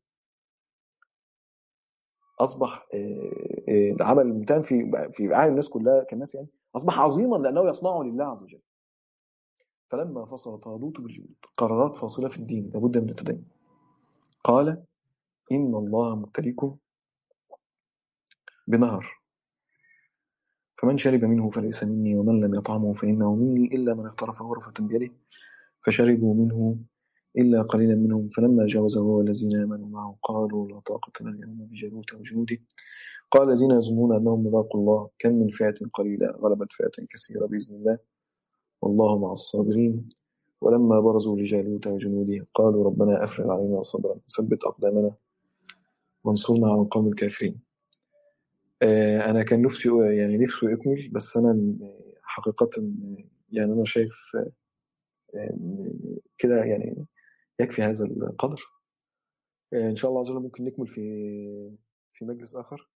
اصبح إيه إيه العمل الممتهن في في اعين الناس كلها كالناس يعني اصبح عظيما لانه يصنعه لله عز وجل فلما فصل طالوت بالجنود قرارات فاصله في الدين لابد من التدين قال ان الله مبتليكم بنهر فمن شرب منه فليس مني ومن لم يطعمه فإنه مني إلا من اغترف غرفة بيده فشربوا منه إلا قليلا منهم فلما جاوزه هو الذين آمنوا معه قالوا لا طاقة لنا اليوم بجالوت وجنوده قال الذين يظنون أنهم ملاقوا الله كم من فئة قليلة غلبت فئة كثيرة بإذن الله والله مع الصابرين ولما برزوا لجالوت وجنوده قالوا ربنا أفرغ علينا صبرا وثبت أقدامنا وانصرنا على القوم الكافرين آه، أنا كان نفسي يعني نفسي أكمل بس أنا حقيقة يعني أنا شايف آه، كده يعني يكفي هذا القدر آه، إن شاء الله عز وجل ممكن نكمل في في مجلس آخر